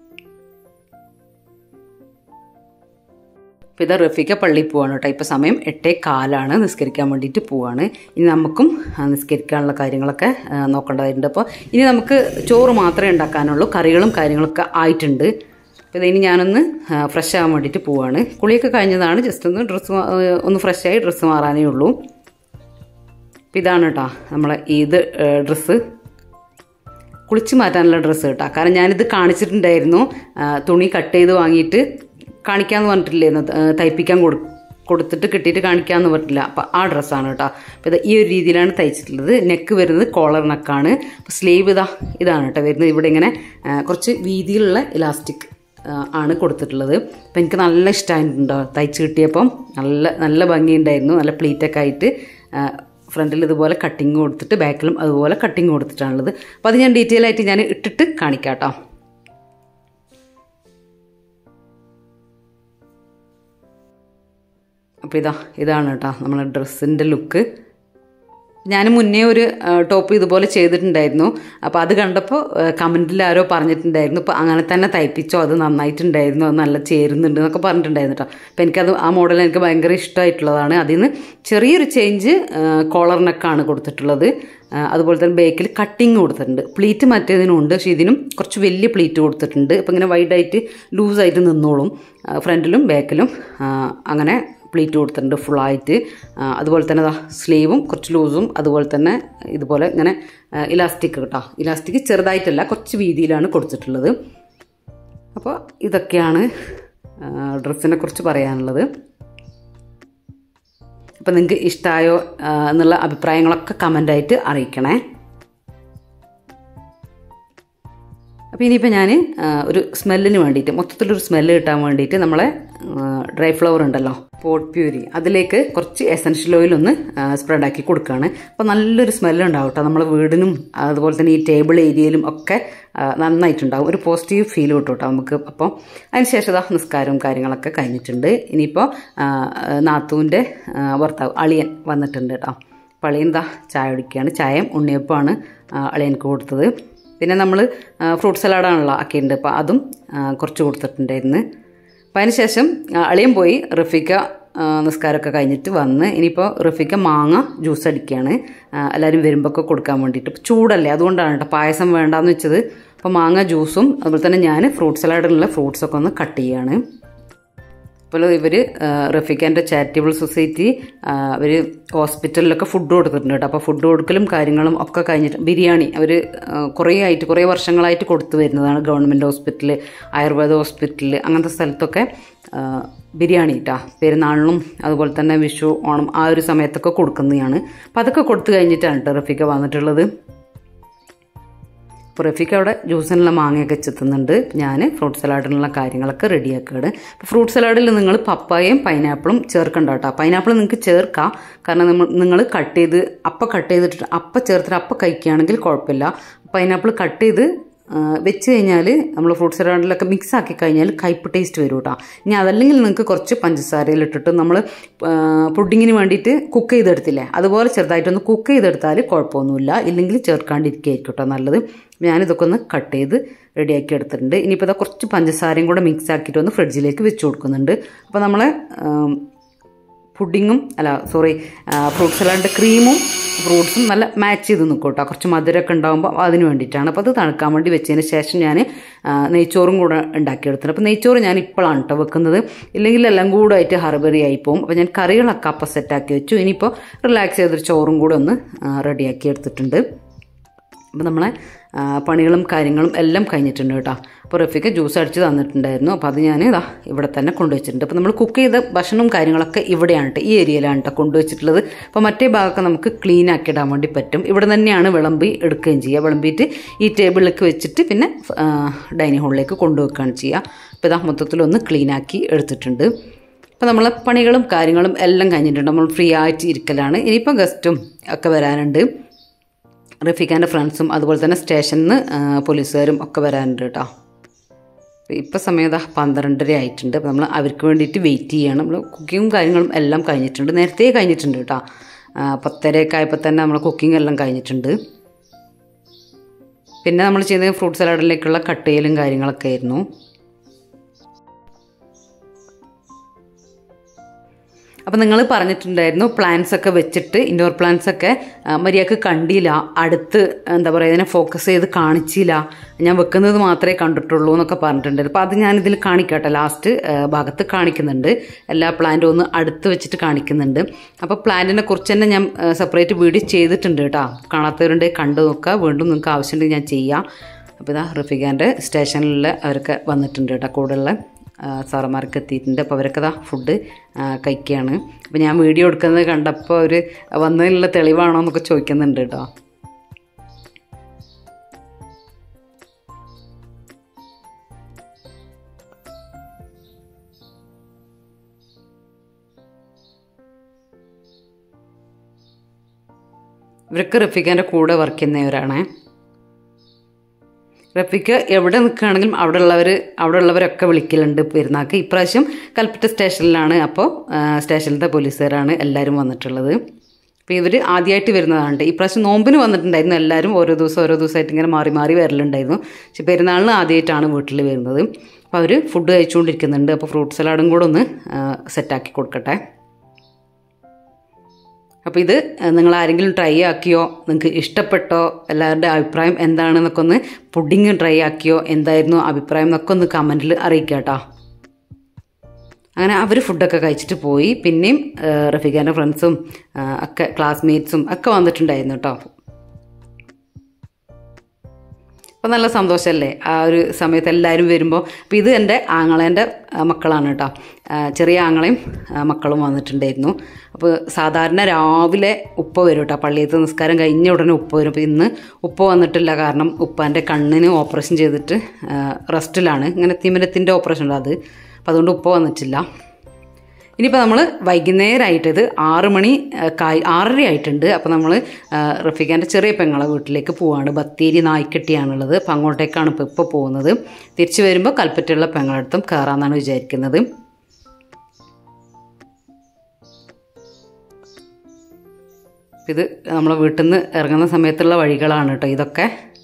അപ്പോൾ ഇത് റഫീക്ക പള്ളിയിൽ പോവാണ് കേട്ടോ ഇപ്പോൾ സമയം എട്ടേ കാലാണ് നിസ്കരിക്കാൻ വേണ്ടിയിട്ട് പോവാണ് ഇനി നമുക്കും ആ, നിസ്കരിക്കാനുള്ള കാര്യങ്ങളൊക്കെ ആ, നോക്കേണ്ടതായിട്ടുണ്ട് അപ്പോൾ ഇനി നമുക്ക് ചോറ് മാത്രമേ ഉണ്ടാക്കാനുള്ളൂ കറികളും കാര്യങ്ങളൊക്കെ ആയിട്ടുണ്ട് അപ്പോൾ ഇതിനി ഞാനൊന്ന് ഫ്രഷ് ആകാൻ വേണ്ടിയിട്ട് പോവാണ് കുളിയൊക്കെ കഴിഞ്ഞതാണ് ജസ്റ്റ് ഒന്ന് ഡ്രസ്സ് ഒന്ന് ഫ്രഷായി ഡ്രസ്സ് മാറാനേ ഉള്ളൂ അപ്പോൾ ഇതാണ് കേട്ടോ നമ്മളെ ഇത് ഡ്രസ്സ് കുളിച്ച് മാറ്റാനുള്ള ഡ്രസ്സ് കേട്ടോ കാരണം ഞാനിത് കാണിച്ചിട്ടുണ്ടായിരുന്നു ആ, തുണി കട്ട് ചെയ്ത് വാങ്ങിയിട്ട് കാണിക്കാമെന്ന് പറഞ്ഞിട്ടില്ലായിരുന്നു ആ, തയ്പ്പിക്കാൻ കൊടു കൊടുത്തിട്ട് കിട്ടിയിട്ട് കാണിക്കാമെന്ന് പറഞ്ഞിട്ടില്ല അപ്പോൾ ആ ഡ്രസ്സാണ് കേട്ടോ അപ്പോൾ ഇത് ഈ ഒരു രീതിയിലാണ് തയ്ച്ചിട്ടുള്ളത് നെക്ക് വരുന്നത് കോളർ നെക്കാണ് അപ്പോൾ സ്ലീവ് ഇതാ ഇതാണ് കേട്ടോ വരുന്നത് ഇവിടെ ഇങ്ങനെ ആ, കുറച്ച് വീതിയിലുള്ള ഇലാസ്റ്റിക് ആണ് കൊടുത്തിട്ടുള്ളത് അപ്പോൾ എനിക്ക് നല്ല ഇഷ്ടമായിട്ടുണ്ടോ തയ്ച്ച് കിട്ടിയപ്പം നല്ല നല്ല ഭംഗിയുണ്ടായിരുന്നു നല്ല പ്ലീറ്റൊക്കെ ആയിട്ട് ഫ്രണ്ടിൽ ഇതുപോലെ കട്ടിങ് കൊടുത്തിട്ട് ബാക്കിലും അതുപോലെ കട്ടിങ് കൊടുത്തിട്ടാണുള്ളത് അപ്പോൾ അത് ഞാൻ ഡീറ്റെയിൽ ആയിട്ട് ഞാൻ ഇട്ടിട്ട് കാണിക്കാം കേട്ടോ അപ്പോൾ ഇതാ ഇതാണ് കേട്ടോ നമ്മളെ ഡ്രസ്സിൻ്റെ ലുക്ക് ഞാൻ മുന്നേ ഒരു ടോപ്പ് ഇതുപോലെ ചെയ്തിട്ടുണ്ടായിരുന്നു അപ്പോൾ അത് കണ്ടപ്പോൾ കമൻറ്റിൽ ആരോ പറഞ്ഞിട്ടുണ്ടായിരുന്നു ഇപ്പോൾ അങ്ങനെ തന്നെ തയ്പ്പിച്ചോ അത് നന്നായിട്ടുണ്ടായിരുന്നു അത് നല്ല ചേരുന്നുണ്ട് എന്നൊക്കെ പറഞ്ഞിട്ടുണ്ടായിരുന്നു കേട്ടോ അപ്പോൾ എനിക്കത് ആ മോഡൽ എനിക്ക് ഭയങ്കര ഇഷ്ടമായിട്ടുള്ളതാണ് അതിൽ നിന്ന് ചെറിയൊരു ചേഞ്ച് കോളറിനൊക്കെയാണ് കൊടുത്തിട്ടുള്ളത് ആ, അതുപോലെ തന്നെ ബേക്കിൽ കട്ടിങ് കൊടുത്തിട്ടുണ്ട് പ്ലീറ്റ് മറ്റേതിനുണ്ട് പക്ഷേ ഇതിനും കുറച്ച് വലിയ പ്ലീറ്റ് കൊടുത്തിട്ടുണ്ട് അപ്പോൾ ഇങ്ങനെ വൈഡായിട്ട് ലൂസായിട്ട് നിന്നോളും ആ, ഫ്രണ്ടിലും ബാക്കിലും ആ, അങ്ങനെ പ്ലീറ്റ് കൊടുത്തിട്ടുണ്ട് ഫുള്ളായിട്ട് ആ, അതുപോലെ തന്നെ ദാ സ്ലീവും കുറച്ച് ലൂസും അതുപോലെ തന്നെ ഇതുപോലെ ഇങ്ങനെ ഇലാസ്റ്റിക് കേട്ടോ ഇലാസ്റ്റിക് ചെറുതായിട്ടല്ല കുറച്ച് വീതിയിലാണ് കൊടുത്തിട്ടുള്ളത് അപ്പോൾ ഇതൊക്കെയാണ് ഡ്രസ്സിനെ കുറിച്ച് പറയാനുള്ളത് അപ്പോൾ നിങ്ങൾക്ക് ഇഷ്ടമായോ ആ, എന്നുള്ള അഭിപ്രായങ്ങളൊക്കെ കമൻ്റായിട്ട് അറിയിക്കണേ അപ്പോൾ ഇനിയിപ്പോൾ ഞാൻ ഒരു സ്മെല്ലിന് വേണ്ടിയിട്ട് മൊത്തത്തിലൊരു സ്മെല്ല് കിട്ടാൻ വേണ്ടിയിട്ട് നമ്മളെ ഡ്രൈ ഫ്ലവർ ഉണ്ടല്ലോ പോട്ട് പ്യൂരി അതിലേക്ക് കുറച്ച് എസൻഷ്യൽ ഓയിൽ ഒന്ന് സ്പ്രെഡാക്കി കൊടുക്കുകയാണ് അപ്പോൾ നല്ലൊരു സ്മെല്ല് ഉണ്ടാവും കേട്ടോ നമ്മളെ വീടിനും അതുപോലെ തന്നെ ഈ ടേബിൾ ഏരിയയിലും ഒക്കെ ആ, നന്നായിട്ടുണ്ടാവും ഒരു പോസിറ്റീവ് ഫീൽ കിട്ടും കേട്ടോ നമുക്ക് അപ്പോൾ അതിന് ശേഷം ഇതാ നിസ്കാരവും കാര്യങ്ങളൊക്കെ കഴിഞ്ഞിട്ടുണ്ട് ഇനിയിപ്പോൾ നാത്തൂൻ്റെ ഭർത്താവ് അളിയൻ വന്നിട്ടുണ്ട് കേട്ടോ അപ്പോൾ അളിയൻ ദാ ചായ കുടിക്കുകയാണ് ചായയും ഉണ്ണിയപ്പമാണ് ആ, അളിയൻക്ക് കൊടുത്തത് പിന്നെ നമ്മൾ ഫ്രൂട്ട് സലാഡാണല്ലോ ആക്കിയിട്ടുണ്ട് അപ്പോൾ അതും ആ, കുറച്ച് കൊടുത്തിട്ടുണ്ടായിരുന്നു അപ്പോൾ അതിന് ശേഷം ആ, അളിയൻ പോയി റഫീക്ക ആ, നിസ്കാരമൊക്കെ കഴിഞ്ഞിട്ട് വന്ന് ഇനിയിപ്പോൾ റഫീക്ക മാങ്ങ ജ്യൂസ് അടിക്കുകയാണ് ആ, എല്ലാവരും വരുമ്പോൾ ഒക്കെ കൊടുക്കാൻ വേണ്ടിയിട്ട് ഇപ്പോൾ ചൂടല്ലേ അതുകൊണ്ടാണ് കേട്ടോ പായസം വേണ്ടാന്ന് വെച്ചത് അപ്പോൾ മാങ്ങ ജ്യൂസും അതുപോലെ തന്നെ ഞാൻ ഫ്രൂട്ട് സലാഡിനുള്ള ഫ്രൂട്ട്സൊക്കെ ഒന്ന് കട്ട് ചെയ്യുകയാണ് അപ്പോൾ ഇവർ റഫീഖാൻ്റെ ചാരിറ്റബിൾ സൊസൈറ്റി അവർ ഹോസ്പിറ്റലിലൊക്കെ ഫുഡ് കൊടുത്തിട്ടുണ്ട് കേട്ടോ അപ്പോൾ ഫുഡ് കൊടുക്കലും കാര്യങ്ങളും ഒക്കെ കഴിഞ്ഞിട്ട് ബിരിയാണി അവർ കുറേ ആയിട്ട് കുറേ വർഷങ്ങളായിട്ട് കൊടുത്തു വരുന്നതാണ് ഗവൺമെൻറ് ഹോസ്പിറ്റൽ ആയുർവേദ ഹോസ്പിറ്റൽ അങ്ങനത്തെ സ്ഥലത്തൊക്കെ ആ, ബിരിയാണി കേട്ടോ പെരുന്നാളിനും അതുപോലെ തന്നെ വിഷു ഓണം ആ ഒരു സമയത്തൊക്കെ കൊടുക്കുന്നതാണ് അപ്പോൾ അതൊക്കെ കൊടുത്തു കഴിഞ്ഞിട്ടാണ് കേട്ടോ റഫീഖ വന്നിട്ടുള്ളത് അപ്പോൾ റഫീഖ് അവിടെ ജ്യൂസിനുള്ള മാങ്ങയൊക്കെ ചെത്തുന്നുണ്ട് ഞാൻ ഫ്രൂട്ട് സലാഡിനുള്ള കാര്യങ്ങളൊക്കെ റെഡിയാക്കുകയാണ് അപ്പോൾ ഫ്രൂട്ട് സലാഡിൽ നിങ്ങൾ പപ്പായയും പൈനാപ്പിളും ചേർക്കണ്ട കേട്ടോ പൈനാപ്പിൾ നിങ്ങൾക്ക് ചേർക്കാം കാരണം നമ്മൾ നിങ്ങൾ കട്ട് ചെയ്ത് അപ്പം കട്ട് ചെയ്തിട്ട് അപ്പം ചേർത്തിട്ട് അപ്പം കഴിക്കുകയാണെങ്കിൽ കുഴപ്പമില്ല പൈനാപ്പിൾ കട്ട് ചെയ്ത് ആ, വെച്ച് കഴിഞ്ഞാൽ നമ്മൾ ഫ്രൂട്ട് സലാഡിലൊക്കെ മിക്സ് ആക്കി കഴിഞ്ഞാൽ കയ്പ് ടേസ്റ്റ് വരും കേട്ടോ ഇനി അതല്ലെങ്കിൽ നിങ്ങൾക്ക് കുറച്ച് പഞ്ചസാരയിലിട്ടിട്ട് നമ്മൾ പുഡിങ്ങിന് വേണ്ടിയിട്ട് കുക്ക് ചെയ്തെടുത്തില്ലേ അതുപോലെ ചെറുതായിട്ടൊന്ന് കുക്ക് ചെയ്തെടുത്താൽ കുഴപ്പമൊന്നുമില്ല ഇല്ലെങ്കിൽ ചേർക്കാണ്ടിരിക്കുകയായിരിക്കും കേട്ടോ നല്ലത് ഞാനിതൊക്കെ ഒന്ന് കട്ട് ചെയ്ത് റെഡിയാക്കി എടുത്തിട്ടുണ്ട് ഇനിയിപ്പോൾ ഇതാ കുറച്ച് പഞ്ചസാരയും കൂടെ മിക്സ് ആക്കിയിട്ട് ഒന്ന് ഫ്രിഡ്ജിലേക്ക് വെച്ച് കൊടുക്കുന്നുണ്ട് അപ്പോൾ നമ്മളെ ആം, പുഡിങ്ങും അല്ല സോറി ഫ്രൂട്ട് സലാഡിൻ്റെ ക്രീമും ഫ്രൂട്ട്സും നല്ല മാച്ച് ചെയ്ത് നിൽക്കും കേട്ടോ കുറച്ച് മധുരമൊക്കെ ഉണ്ടാകുമ്പോൾ അതിന് വേണ്ടിയിട്ടാണ് അപ്പോൾ അത് തണുക്കാൻ വേണ്ടി വെച്ചതിന് ശേഷം ഞാൻ നെയ്ച്ചോറും കൂടെ ഉണ്ടാക്കിയെടുത്തിട്ടുണ്ട് അപ്പോൾ നെയ്ച്ചോറ് ഞാൻ ഇപ്പോഴാണ് കേട്ടോ വെക്കുന്നത് ഇല്ലെങ്കിൽ എല്ലാം കൂടെ ആയിട്ട് ഹർബറി ആയി പോകും അപ്പോൾ ഞാൻ കറികളൊക്കെ അപ്പം സെറ്റാക്കി വെച്ചു ഇനിയിപ്പോൾ റിലാക്സ് ചെയ്തൊരു ചോറും കൂടെ ഒന്ന് റെഡിയാക്കി എടുത്തിട്ടുണ്ട് അപ്പോൾ നമ്മളെ ആ, പണികളും കാര്യങ്ങളും എല്ലാം കഴിഞ്ഞിട്ടുണ്ട് കേട്ടോ അപ്പോൾ റഫീക്ക് ജ്യൂസ് അടിച്ച് തന്നിട്ടുണ്ടായിരുന്നു അപ്പോൾ അത് ഞാൻ ഇതാ ഇവിടെ തന്നെ കൊണ്ടുവച്ചിട്ടുണ്ട് അപ്പോൾ നമ്മൾ കുക്ക് ചെയ്ത ഭക്ഷണവും കാര്യങ്ങളൊക്കെ ഇവിടെയാണ് കേട്ടോ ഈ ഏരിയയിലാണ് കേട്ടോ കൊണ്ടുവച്ചിട്ടുള്ളത് അപ്പോൾ മറ്റേ ഭാഗമൊക്കെ നമുക്ക് ക്ലീൻ ആക്കി ഇടാൻ വേണ്ടി പറ്റും ഇവിടെ തന്നെയാണ് വിളമ്പി എടുക്കുകയും ചെയ്യുക വിളമ്പിയിട്ട് ഈ ടേബിളിലേക്ക് വെച്ചിട്ട് പിന്നെ ഡൈനിങ് ഹാളിലേക്ക് കൊണ്ടുവെക്കുകയാണ് ചെയ്യുക അപ്പോൾ ഇതാ മൊത്തത്തിലൊന്ന് ക്ലീൻ ആക്കി എടുത്തിട്ടുണ്ട് അപ്പോൾ നമ്മൾ പണികളും കാര്യങ്ങളും എല്ലാം കഴിഞ്ഞിട്ടുണ്ട് നമ്മൾ ഫ്രീ ആയിട്ട് ഇരിക്കലാണ് ഇനിയിപ്പോൾ ഗസ്റ്റും ഒക്കെ വരാനുണ്ട് റഫീഖാൻ്റെ ഫ്രണ്ട്സും അതുപോലെ തന്നെ സ്റ്റേഷനിൽ നിന്ന് പോലീസുകാരും ഒക്കെ വരാനുണ്ട് കേട്ടോ ഇപ്പോൾ സമയം ഇതാ പന്ത്രണ്ടര ആയിട്ടുണ്ട് അപ്പോൾ നമ്മൾ അവർക്ക് വേണ്ടിയിട്ട് വെയിറ്റ് ചെയ്യണം നമ്മൾ കുക്കിങ്ങും കാര്യങ്ങളും എല്ലാം കഴിഞ്ഞിട്ടുണ്ട് നേരത്തെ കഴിഞ്ഞിട്ടുണ്ട് കേട്ടോ ആ, പത്തരയൊക്കെ ആയപ്പോൾ തന്നെ നമ്മൾ കുക്കിംഗ് എല്ലാം കഴിഞ്ഞിട്ടുണ്ട് പിന്നെ നമ്മൾ ചെയ്ത ഫ്രൂട്ട് സലാഡിലേക്കുള്ള കട്ട് ചെയ്യലും കാര്യങ്ങളൊക്കെ ആയിരുന്നു അപ്പോൾ നിങ്ങൾ പറഞ്ഞിട്ടുണ്ടായിരുന്നു പ്ലാന്റ്സ് ഒക്കെ വെച്ചിട്ട് ഇൻഡോർ പ്ലാന്റ്സ് ഒക്കെ ആ, മര്യാദക്ക് കണ്ടില്ല അടുത്ത് എന്താ പറയുക ഇതിനെ ഫോക്കസ് ചെയ്ത് കാണിച്ചില്ല ഞാൻ വെക്കുന്നത് മാത്രമേ കണ്ടിട്ടുള്ളൂ എന്നൊക്കെ പറഞ്ഞിട്ടുണ്ടായിരുന്നു അപ്പോൾ അത് ഞാനിതിൽ കാണിക്കട്ടെ ലാസ്റ്റ് ഭാഗത്ത് കാണിക്കുന്നുണ്ട് എല്ലാ പ്ലാന്റും ഒന്ന് അടുത്ത് വെച്ചിട്ട് കാണിക്കുന്നുണ്ട് അപ്പോൾ പ്ലാന്റിനെ കുറിച്ച് തന്നെ ഞാൻ സെപ്പറേറ്റ് വീഡിയോ ചെയ്തിട്ടുണ്ട് കേട്ടോ കാണാത്തവരുണ്ട് കണ്ടു നോക്കുക വീണ്ടും നിങ്ങൾക്ക് ആവശ്യമുണ്ടെങ്കിൽ ഞാൻ ചെയ്യാം അപ്പോൾ ഇതാ റഫീഖാൻ്റെ സ്റ്റേഷനിൽ അവരൊക്കെ വന്നിട്ടുണ്ട് കേട്ടോ കൂടെയുള്ള സാറന്മാർക്ക് എത്തിയിട്ടുണ്ട് അപ്പോൾ അവരൊക്കെ ദാ ഫുഡ് കഴിക്കുകയാണ് അപ്പോൾ ഞാൻ വീഡിയോ എടുക്കുന്നത് കണ്ടപ്പോൾ അവർ വന്നതിനുള്ള തെളിവാണോ എന്നൊക്കെ ചോദിക്കുന്നുണ്ട് കേട്ടോ ഇവരൊക്കെ റഫീഖാൻ്റെ കൂടെ വർക്ക് ചെയ്യുന്നവരാണേ റഫീഖ് എവിടെ നിൽക്കുകയാണെങ്കിലും അവിടെ ഉള്ളവർ അവിടെ ഉള്ളവരൊക്കെ വിളിക്കലുണ്ട് പെരുന്നാൾക്ക് ഇപ്രാവശ്യം കൽപ്പറ്റ സ്റ്റേഷനിലാണ് അപ്പോൾ സ്റ്റേഷനിലത്തെ പോലീസുകാരാണ് എല്ലാവരും വന്നിട്ടുള്ളത് അപ്പോൾ ഇവർ ആദ്യമായിട്ട് വരുന്നതാണ് ഈ പ്രാവശ്യം നോമ്പിന് വന്നിട്ടുണ്ടായിരുന്നു എല്ലാവരും ഓരോ ദിവസം ഓരോ ദിവസമായിട്ട് ഇങ്ങനെ മാറി മാറി വരലുണ്ടായിരുന്നു പക്ഷെ പെരുന്നാളിന് ആദ്യമായിട്ടാണ് വീട്ടിൽ വരുന്നത് അപ്പോൾ അവർ ഫുഡ് കഴിച്ചുകൊണ്ടിരിക്കുന്നുണ്ട് അപ്പോൾ ഫ്രൂട്ട് സലാഡും കൂടെ ഒന്ന് സെറ്റാക്കി കൊടുക്കട്ടെ അപ്പോൾ ഇത് നിങ്ങൾ ആരെങ്കിലും ട്രൈ ആക്കിയോ നിങ്ങൾക്ക് ഇഷ്ടപ്പെട്ടോ എല്ലാവരുടെ അഭിപ്രായം എന്താണെന്നൊക്കെ ഒന്ന് പുഡിങ് ട്രൈ ആക്കിയോ എന്തായിരുന്നു അഭിപ്രായം എന്നൊക്കെ ഒന്ന് കമൻറ്റിൽ അറിയിക്കുക കേട്ടോ അങ്ങനെ അവർ ഫുഡൊക്കെ കഴിച്ചിട്ട് പോയി പിന്നെയും റഫീഖാൻ്റെ ഫ്രണ്ട്സും ഒക്കെ ക്ലാസ്മേറ്റ്സും ഒക്കെ വന്നിട്ടുണ്ടായിരുന്നു കേട്ടോ അപ്പോൾ നല്ല സന്തോഷമല്ലേ ആ ഒരു സമയത്ത് എല്ലാവരും വരുമ്പോൾ അപ്പോൾ ഇത് എൻ്റെ ആങ്ങളേൻ്റെ മക്കളാണ് കേട്ടോ ചെറിയ ആങ്ങളെയും മക്കളും വന്നിട്ടുണ്ടായിരുന്നു അപ്പോൾ സാധാരണ രാവിലെ ഉപ്പ വരും കേട്ടോ പള്ളിയത്തെ നിസ്കാരം കഴിഞ്ഞ ഉടനെ ഉപ്പ വരും അപ്പോൾ ഇന്ന് ഉപ്പ വന്നിട്ടില്ല കാരണം ഉപ്പാൻ്റെ കണ്ണിന് ഓപ്പറേഷൻ ചെയ്തിട്ട് റെസ്റ്റിലാണ് ഇങ്ങനെ തിമിരത്തിൻ്റെ ഓപ്പറേഷൻ ഉണ്ട് അത് അപ്പോൾ അതുകൊണ്ട് ഉപ്പ വന്നിട്ടില്ല ഇനിയിപ്പോൾ നമ്മൾ വൈകുന്നേരമായിട്ട് ഇത് ആറ് മണി കായ് ആറര ആയിട്ടുണ്ട് അപ്പോൾ നമ്മൾ റഫീഖാൻ്റെ ചെറിയ പെങ്ങളെ വീട്ടിലേക്ക് പോവാണ് ബത്തേരി നായ്ക്കെട്ടിയാണുള്ളത് അപ്പോൾ അങ്ങോട്ടേക്കാണ് ഇപ്പോൾ ഇപ്പോൾ പോകുന്നത് തിരിച്ചു വരുമ്പോൾ കൽപ്പറ്റയുള്ള പെങ്ങളടുത്തും കയറാമെന്നാണ് വിചാരിക്കുന്നത് ഇത് നമ്മളെ വീട്ടിൽ നിന്ന് ഇറങ്ങുന്ന സമയത്തുള്ള വഴികളാണ് കേട്ടോ ഇതൊക്കെ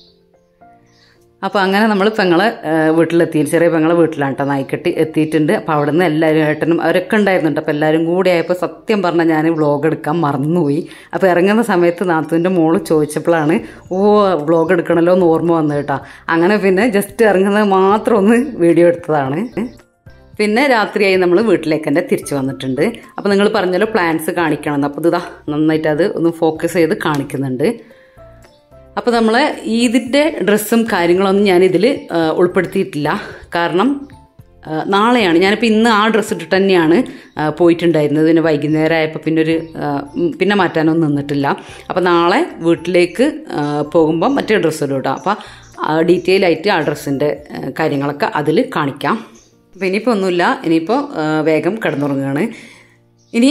അപ്പോൾ അങ്ങനെ നമ്മൾ പെങ്ങളെ വീട്ടിലെത്തി ചെറിയ പെങ്ങളെ വീട്ടിലാണ് കേട്ടോ നായിക്കെട്ടി എത്തിയിട്ടുണ്ട് അപ്പോൾ അവിടെ നിന്ന് എല്ലാവരും ഏട്ടനും അവരൊക്കെ ഉണ്ടായിരുന്നുണ്ട് അപ്പോൾ എല്ലാവരും കൂടി ആയപ്പോൾ സത്യം പറഞ്ഞാൽ ഞാൻ വ്ളോഗ് എടുക്കാൻ മറന്നുപോയി അപ്പോൾ ഇറങ്ങുന്ന സമയത്ത് നാത്തുവിൻ്റെ മോള് ചോദിച്ചപ്പോഴാണ് ഓ വ്ളോഗ് എടുക്കണമല്ലോ എന്ന് ഓർമ്മ വന്നു കേട്ടോ അങ്ങനെ പിന്നെ ജസ്റ്റ് ഇറങ്ങുന്നത് മാത്രം ഒന്ന് വീഡിയോ എടുത്തതാണ് പിന്നെ രാത്രിയായി നമ്മൾ വീട്ടിലേക്ക് തന്നെ തിരിച്ചു വന്നിട്ടുണ്ട് അപ്പോൾ നിങ്ങൾ പറഞ്ഞല്ലോ പ്ലാൻസ് കാണിക്കണം അപ്പോൾ ഇതാ നന്നായിട്ട് അത് ഒന്ന് ഫോക്കസ് ചെയ്ത് കാണിക്കുന്നുണ്ട് അപ്പോൾ നമ്മൾ ഈദിൻ്റെ ഡ്രസ്സും കാര്യങ്ങളൊന്നും ഞാനിതിൽ ഉൾപ്പെടുത്തിയിട്ടില്ല കാരണം നാളെയാണ് ഞാനിപ്പോൾ ഇന്ന് ആ ഡ്രസ്സ് ഇട്ടിട്ട് തന്നെയാണ് പോയിട്ടുണ്ടായിരുന്നത് പിന്നെ വൈകുന്നേരം ആയപ്പോൾ പിന്നെ ഒരു പിന്നെ മാറ്റാനൊന്നും നിന്നിട്ടില്ല അപ്പോൾ നാളെ വീട്ടിലേക്ക് പോകുമ്പോൾ മറ്റേ ഡ്രസ്സ് ഇടും കേട്ടോ അപ്പോൾ ഡീറ്റെയിൽ ആയിട്ട് ആ ഡ്രസ്സിൻ്റെ കാര്യങ്ങളൊക്കെ അതിൽ കാണിക്കാം അപ്പോൾ ഇനിയിപ്പോൾ ഒന്നുമില്ല ഇനിയിപ്പോൾ വേഗം കിടന്നുറങ്ങുകയാണ് ഇനി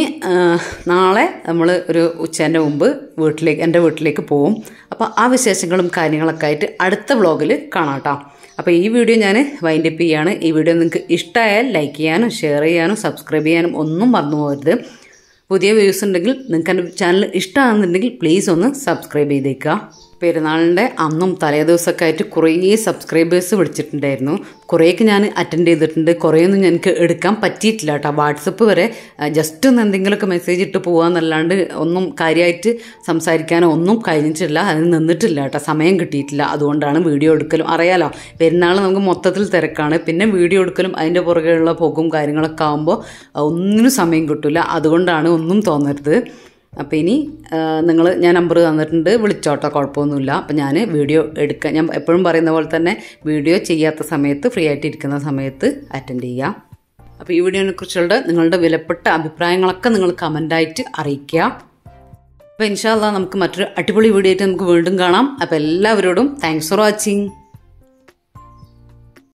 നാളെ നമ്മൾ ഒരു ഉച്ചേൻ്റെ മുമ്പ് വീട്ടിലേക്ക് എൻ്റെ വീട്ടിലേക്ക് പോവും അപ്പോൾ ആ വിശേഷങ്ങളും കാര്യങ്ങളൊക്കെ ആയിട്ട് അടുത്ത വ്ളോഗിൽ കാണാം കേട്ടോ അപ്പോൾ ഈ വീഡിയോ ഞാൻ വൈൻഡ് അപ്പ് ചെയ്യാണ് ഈ വീഡിയോ നിങ്ങൾക്ക് ഇഷ്ടമായാൽ ലൈക്ക് ചെയ്യാനും ഷെയർ ചെയ്യാനും സബ്സ്ക്രൈബ് ചെയ്യാനും ഒന്നും മറന്നു പോകരുത് പുതിയ വ്യൂസ് ഉണ്ടെങ്കിൽ നിങ്ങൾക്ക് എൻ്റെ ചാനൽ ഇഷ്ടമാണെന്നുണ്ടെങ്കിൽ പ്ലീസ് ഒന്ന് സബ്സ്ക്രൈബ് ചെയ്തേക്കുക പെരുന്നാളിൻ്റെ അന്നും തലേ ദിവസമൊക്കെ ആയിട്ട് കുറേ സബ്സ്ക്രൈബേഴ്സ് വിളിച്ചിട്ടുണ്ടായിരുന്നു കുറേയൊക്കെ ഞാൻ അറ്റൻഡ് ചെയ്തിട്ടുണ്ട് കുറേയൊന്നും എനിക്ക് എടുക്കാൻ പറ്റിയിട്ടില്ല കേട്ടോ വാട്സപ്പ് വരെ ജസ്റ്റ് ഒന്ന് എന്തെങ്കിലുമൊക്കെ മെസ്സേജ് ഇട്ട് പോകാമെന്നല്ലാണ്ട് ഒന്നും കാര്യമായിട്ട് സംസാരിക്കാനോ ഒന്നും കഴിഞ്ഞിട്ടില്ല അതിന് നിന്നിട്ടില്ല കേട്ടോ സമയം കിട്ടിയിട്ടില്ല അതുകൊണ്ടാണ് വീഡിയോ എടുക്കലും അറിയാലോ പെരുന്നാൾ നമുക്ക് മൊത്തത്തിൽ തിരക്കാണ് പിന്നെ വീഡിയോ എടുക്കലും അതിൻ്റെ പുറകെയുള്ള പോകും കാര്യങ്ങളൊക്കെ ആകുമ്പോൾ ഒന്നിനും സമയം കിട്ടില്ല അതുകൊണ്ടാണ് ഒന്നും തോന്നരുത് അപ്പോൾ ഇനി നിങ്ങൾ ഞാൻ നമ്പർ തന്നിട്ടുണ്ട് വിളിച്ചോട്ടോ കുഴപ്പമൊന്നുമില്ല അപ്പോൾ ഞാൻ വീഡിയോ എടുക്കാൻ ഞാൻ എപ്പോഴും പറയുന്ന പോലെ തന്നെ വീഡിയോ ചെയ്യാത്ത സമയത്ത് ഫ്രീ ആയിട്ട് ഇരിക്കുന്ന സമയത്ത് അറ്റൻഡ് ചെയ്യാം അപ്പോൾ ഈ വീഡിയോനെ കുറിച്ചുള്ള നിങ്ങളുടെ വിലപ്പെട്ട അഭിപ്രായങ്ങളൊക്കെ നിങ്ങൾ കമൻ്റായിട്ട് അറിയിക്കുക അപ്പോൾ ഇൻഷാല്ല നമുക്ക് മറ്റൊരു അടിപൊളി വീഡിയോ ആയിട്ട് നമുക്ക് വീണ്ടും കാണാം അപ്പോൾ എല്ലാവരോടും താങ്ക്സ് ഫോർ വാച്ചിങ്